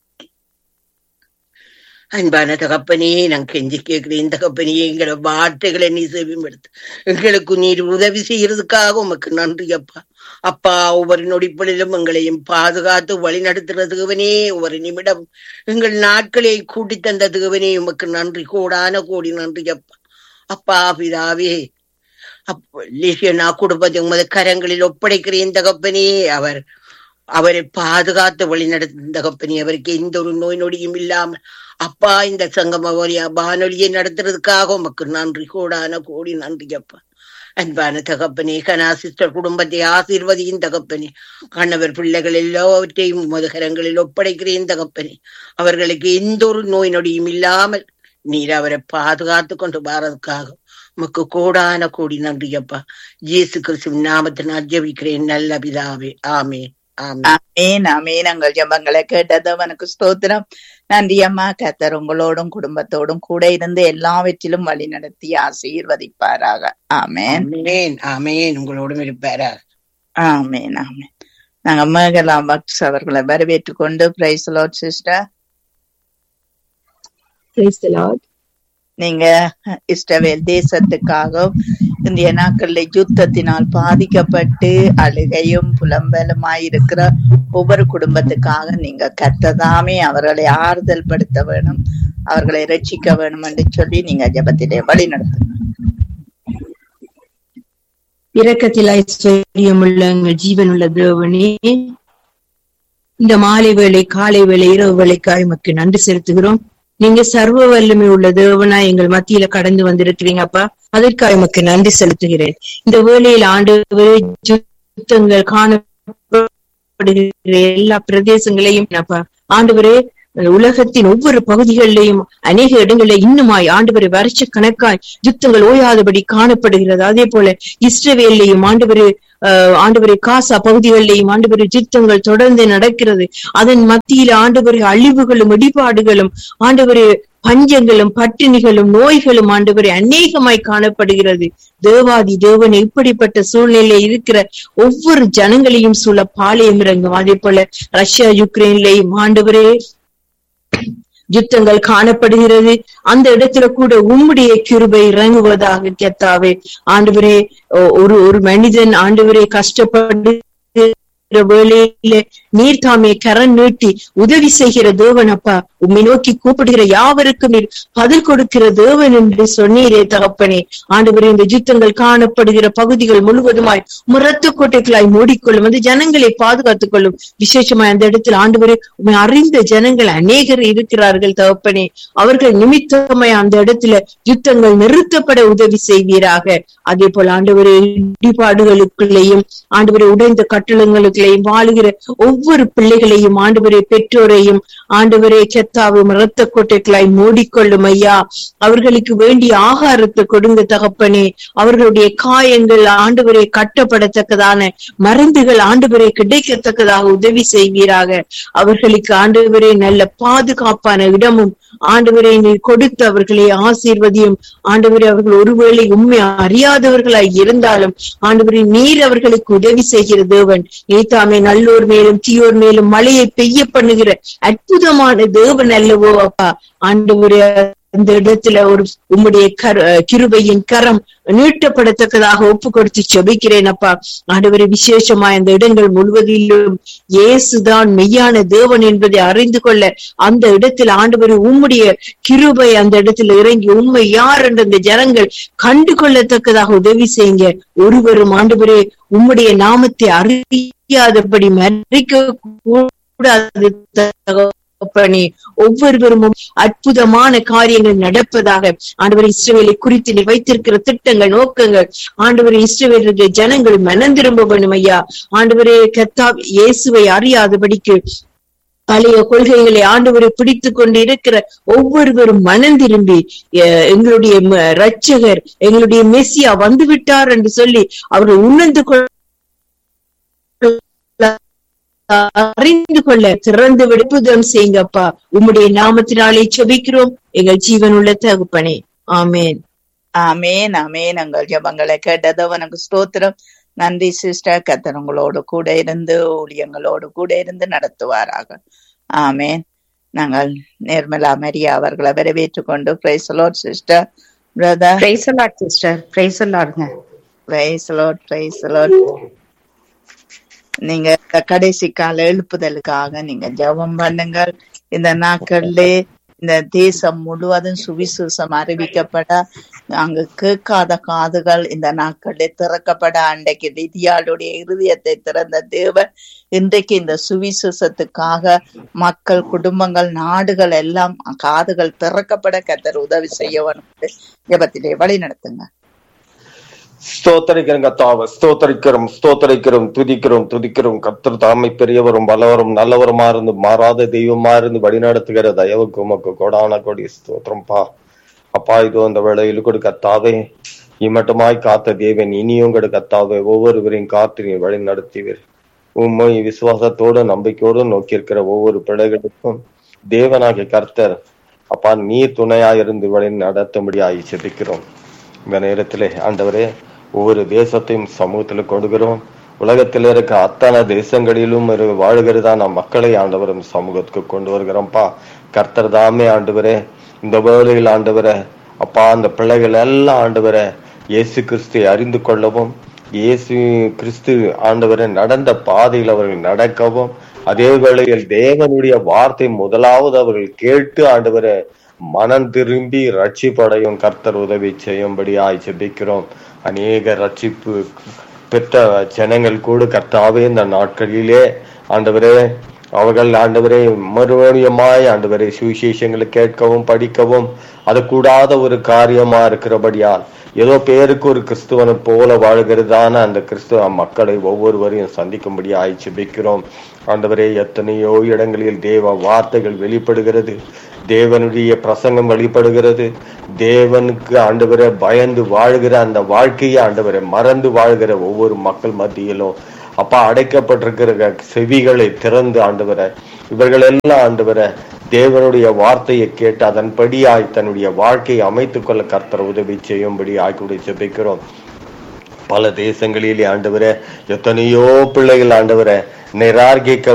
அன்பான தகப்பனே நான் கெஞ்சி கேட்கிறேன் தகப்பனே எங்களோட வார்த்தைகளை நீ செவிமெடுத்து எங்களுக்கு நீர் உதவி செய்யறதுக்காக உமக்கு நன்றி அப்பா அப்பா ஒவ்வொரு நொடிப்பொழுதும் எங்களையும் பாதுகாத்து வழி நடத்துறதுக்குவனே ஒவ்வொரு நிமிடம் எங்கள் நாட்களை கூட்டி தந்ததுக்குவனே உமக்கு நன்றி கூடான கோடி நன்றி அப்பா அப்பா பிதாவே நான் குடும்பத்தை உமது கரங்களில் ஒப்படைக்கிறேன் தகப்பனே அவர் அவரை பாதுகாத்து வழி நடத்தும் தகப்பனே அவருக்கு எந்த ஒரு நோய் நொடியும் இல்லாமல் அப்பா இந்த சங்கம வானொலியை நடத்துறதுக்காக உமக்கு நன்றி கூடான கோடி நன்றி அப்பா அன்பான தகப்பனே கனா சிஸ்டர் குடும்பத்தை ஆசீர்வதியின் தகப்பனே கணவர் பிள்ளைகள் எல்லாவற்றையும் மதுகரங்களில் ஒப்படைக்கிறேன் தகப்பனே அவர்களுக்கு எந்த ஒரு நோய் நொடியும் இல்லாமல் நீர் அவரை பாதுகாத்து கொண்டு வரதுக்காக உமக்கு கோடான கோடி நன்றி அப்பா இயேசு கிறிஸ்து நாமத்தினால் ஜெபிக்கிறேன் நல்ல பிதாவே ஆமே
ஆமேன் ஆமேன் எங்கள் ஜபங்களை கேட்டது அவனுக்கு ஸ்தோத்திரம் நன்றி அம்மா கத்தர் உங்களோடும் குடும்பத்தோடும் கூட இருந்து எல்லாவற்றிலும் வழி நடத்தி ஆசீர்வதிப்பாராக ஆமேன்
ஆமேன் உங்களோடும் இருப்பாராக
ஆமேன் ஆமேன் நாங்க மேகலா பக்ஸ் அவர்களை வரவேற்றுக் கொண்டு பிரைஸ் லாட் சிஸ்டர் நீங்க இஸ்ரவேல் தேசத்துக்காகவும் இந்திய நாட்கள்ல யுத்தத்தினால் பாதிக்கப்பட்டு அழுகையும் புலம்பலுமாய் இருக்கிற ஒவ்வொரு குடும்பத்துக்காக நீங்க கத்ததாமே அவர்களை ஆறுதல் படுத்த வேணும் அவர்களை ரட்சிக்க வேணும் என்று சொல்லி நீங்க ஜபத்திலே வழி நடத்துங்க
இரக்கத்தில் ஐஸ்வர்யமுள்ள எங்கள் ஜீவனுள்ள தேவனே இந்த மாலை வேளை காலை வேளை இரவு வேலைக்காய் உமக்கு நன்றி செலுத்துகிறோம் நீங்க சர்வ வல்லமை உள்ள தேவனா எங்கள் மத்தியில கடந்து வந்திருக்கிறீங்க அப்பா அதற்காக எமக்கு நன்றி செலுத்துகிறேன் இந்த வேளையில் ஆண்டு யுத்தங்கள் காணப்படுகிற எல்லா பிரதேசங்களையும் அப்பா ஆண்டவரே உலகத்தின் ஒவ்வொரு பகுதிகளிலையும் அநேக இடங்களில் இன்னுமாய் ஆண்டவரை வருஷ கணக்காய் யுத்தங்கள் ஓயாதபடி காணப்படுகிறது அதே போல இஸ்ரவேலையும் ஆண்டவரு ஆண்டவரை காசா பகுதிகளிலேயும் ஆண்டவரை யுத்தங்கள் தொடர்ந்து நடக்கிறது அதன் மத்தியில ஆண்டவரை அழிவுகளும் இடிபாடுகளும் ஆண்டவரை பஞ்சங்களும் பட்டினிகளும் நோய்களும் ஆண்டவரை அநேகமாய் காணப்படுகிறது தேவாதி தேவன் இப்படிப்பட்ட சூழ்நிலை இருக்கிற ஒவ்வொரு ஜனங்களையும் சூழ பாளையம் இறங்கும் அதே போல ரஷ்யா யுக்ரைன்லையும் ஆண்டவரே யுத்தங்கள் காணப்படுகிறது அந்த இடத்துல கூட உம்முடைய கிருபை இறங்குவதாக கேத்தாவே ஆண்டவரே ஒரு ஒரு மனிதன் ஆண்டவரே கஷ்டப்பட்டு வேளையில நீர் தாமே கரம் நீட்டி உதவி செய்கிற தேவன் அப்பா உம்மை நோக்கி கூப்பிடுகிற யாவருக்கும் நீர் பதில் கொடுக்கிற தேவன் என்று சொன்னீரே தகப்பனே ஆண்டவரே இந்த யுத்தங்கள் காணப்படுகிற பகுதிகள் முழுவதுமாய் முரத்து கோட்டைகளாய் மூடிக்கொள்ளும் அந்த ஜனங்களை பாதுகாத்துக் கொள்ளும் விசேஷமாய் அந்த இடத்தில் ஆண்டவரே உண்மை அறிந்த ஜனங்கள் அநேகர் இருக்கிறார்கள் தகப்பனே அவர்கள் நிமித்தமாய் அந்த இடத்துல யுத்தங்கள் நிறுத்தப்பட உதவி செய்வீராக அதே போல ஆண்டவரே இடிபாடுகளுக்குள்ளேயும் ஆண்டவரே உடைந்த கட்டளங்களுக்குள்ளேயும் வாழுகிற ஒவ்வொரு பிள்ளைகளையும் ஆண்டவரே பெற்றோரையும் ஆண்டவரே கெத்தாவும் இரத்த கோட்டைகளாய் மூடிக்கொள்ளும் ஐயா அவர்களுக்கு வேண்டிய ஆகாரத்தை கொடுங்க தகப்பனே அவர்களுடைய காயங்கள் ஆண்டவரை கட்டப்படத்தக்கதான மருந்துகள் ஆண்டவரை கிடைக்கத்தக்கதாக உதவி செய்வீராக அவர்களுக்கு ஆண்டவரே நல்ல பாதுகாப்பான இடமும் ஆண்டவரை நீர் கொடுத்து அவர்களை ஆசீர்வதியும் ஆண்டவரே அவர்கள் ஒருவேளை உண்மை அறியாதவர்களாய் இருந்தாலும் ஆண்டவரே நீர் அவர்களுக்கு உதவி செய்கிற தேவன் நீத்தாமே நல்லோர் மேலும் தீயோர் மேலும் மழையை பெய்ய பண்ணுகிற அற்புதமான தேவன் அல்லவோ அப்பா ஆண்டவரே அந்த இடத்துல ஒரு உம்முடைய கர கிருபையின் கரம் நீட்டப்படத்தக்கதாக ஒப்பு கொடுத்து செபிக்கிறேன் அப்பா ஆண்டவரை விசேஷமா இந்த இடங்கள் முழுவதிலும் இயேசுதான் மெய்யான தேவன் என்பதை அறிந்து கொள்ள அந்த இடத்தில் ஆண்டவர் உம்முடைய கிருபை அந்த இடத்துல இறங்கி உண்மை யார் என்று அந்த ஜனங்கள் கண்டு கொள்ளத்தக்கதாக உதவி செய்யுங்க ஒருவரும் ஆண்டவரே உம்முடைய நாமத்தை அறியாதபடி மறிக்க கூடாது தகப்பனே ஒவ்வொருவரும் அற்புதமான காரியங்கள் நடப்பதாக ஆண்டவர் இஸ்ரவேலை குறித்து நீ வைத்திருக்கிற திட்டங்கள் நோக்கங்கள் ஆண்டவர் இஸ்ரவேலுடைய ஜனங்கள் மனம் திரும்ப வேணும் ஐயா ஆண்டவரே கத்தா இயேசுவை அறியாதபடிக்கு பழைய கொள்கைகளை ஆண்டவரை பிடித்து கொண்டு இருக்கிற ஒவ்வொருவரும் மனம் திரும்பி அஹ், எங்களுடைய ம- இரட்சகர் எங்களுடைய மெஸ்ஸியா வந்து விட்டார் என்று சொல்லி அவர்கள் உணர்ந்து கொள்ள அறிந்து கொள்ள திறந்து விடுப்புதம் செய்யுங்கப்பா உம்முடைய நாமத்தினாலே செபிக்கிறோம் எங்கள் ஜீவனுள்ள தகுப்பனே ஆமேன்
ஆமேன் ஆமேன் எங்கள் ஜபங்களை கேட்டது உனக்கு ஸ்தோத்திரம் நன்றி சிஸ்டர் கத்தர் உங்களோடு கூட இருந்து ஊழியங்களோடு கூட இருந்து நடத்துவாராக ஆமேன் நாங்கள் நிர்மலா மரியா அவர்களை வரவேற்றுக் கொண்டு praise the lord sister brother
praise the lord sister praise அலாட்ங்க
பிரைசலோட் பிரைசலோட் நீங்க இந்த கடைசி கால எழுப்புதலுக்காக நீங்க ஜெபம் பண்ணுங்கள் இந்த நாட்கள்ல இந்த தேசம் முழுவதும் சுவிசேஷம் அறிவிக்கப்பட அங்கு கேட்காத காதுகள் இந்த நாட்களில் திறக்கப்பட அன்றைக்கு திதியாளுடைய இருதயத்தை திறந்த தேவன் இன்றைக்கு இந்த சுவிசேஷத்துக்காக மக்கள் குடும்பங்கள் நாடுகள் எல்லாம் காதுகள் திறக்கப்பட கத்தர் உதவி செய்யவன் ஜபத்திலே வழி நடத்துங்க
ஸ்தோத்தரிக்கிறோம் கத்தாவ ஸ்தோத்தரிக்கிறோம் ஸ்தோத்தரிக்கிறோம் துதிக்கிறோம் துதிக்கிறோம் கத்தர் தாமை பெரியவரும் வல்லவரும் நல்லவருமா இருந்து மாறாத தெய்வமா இருந்து வழிநடத்துகிற தயவுக்கு உமக்கு கொடான கொடி ஸ்தோத்திரம்ப்பா அப்பா இதோ அந்த வேளையில் கொடு கத்தாவே இம்மட்டுமாய் காத்த தேவன் இனியும் கொடு கத்தாவே ஒவ்வொருவரையும் காத்து நீ வழி நடத்துவீர் உண்மை விசுவாசத்தோடு நம்பிக்கையோடு நோக்கியிருக்கிற ஒவ்வொரு பிள்ளைகளுக்கும் தேவனாகிய கர்த்தர் அப்பா நீர் துணையாய் இருந்து வழி நடத்தும்படியாய் செபிக்கிறோம் இந்த நேரத்திலே ஆண்டவரே ஒவ்வொரு தேசத்தையும் சமூகத்துல கொடுக்கிறோம் உலகத்தில் இருக்க அத்தனை தேசங்களிலும் இரு- வாழ்கிறதான மக்களை ஆண்டவரும் சமூகத்துக்கு கொண்டு வருகிறோம்ப்பா கர்த்தர் தாமே ஆண்டவரே இந்த வேளையில் ஆண்டவரே அப்பா அந்த பிள்ளைகள் எல்லாம் ஆண்டவரே இயேசு கிறிஸ்துவை அறிந்து கொள்ளவும் இயேசு கிறிஸ்து ஆண்டவரே நடந்த பாதையில் அவர்கள் நடக்கவும் அதே வேளையில் தேவனுடைய வார்த்தை முதலாவது அவர்கள் கேட்டு ஆண்டவரே மனம் திரும்பி ரட்சிப்படையும் கர்த்தர் உதவி செய்யும்படியாய் ஜெபிக்கிறோம் அநேக ரட்சிப்பு பெற்ற ஜனங்கள் கூட கர்த்தாவே இந்த நாட்களிலே ஆண்டவரே அவர்கள் ஆண்டவரே மறுபடியுமாய் ஆண்டவரே சுவிசேஷங்களை கேட்கவும் படிக்கவும் அது கூடாத ஒரு காரியமா இருக்கிறபடியால் ஏதோ பேருக்கு ஒரு கிறிஸ்துவனை போல வாழ்கிறதான அந்த கிறிஸ்துவ மக்களை ஒவ்வொருவரையும் சந்திக்கும்படி ஜெபிக்கிறோம் ஆண்டவரே எத்தனையோ இடங்களில் தேவ வார்த்தைகள் வெளிப்படுகிறது தேவனுடைய பிரசங்கம் வெளிப்படுகிறது தேவனுக்கு ஆண்டவரை பயந்து வாழ்கிற அந்த வாழ்க்கையை ஆண்டவரை மறந்து வாழ்கிற ஒவ்வொரு மக்கள் மத்தியிலும் அப்பா அடைக்கப்பட்டிருக்கிற செவிகளை திறந்து ஆண்டவரை இவர்கள் எல்லாம் ஆண்டவரை தேவனுடைய வார்த்தையை கேட்டு அதன்படியாய் தன்னுடைய வாழ்க்கையை அமைத்துக் கொள்ள கர்த்தர் உதவி செய்யும்படி ஆய்க்குடி ஜெபிக்கிறோம் பல தேசங்களிலே ஆண்டவரே எத்தனையோ பிள்ளைகள் ஆண்டவரை நிரார்கிக்க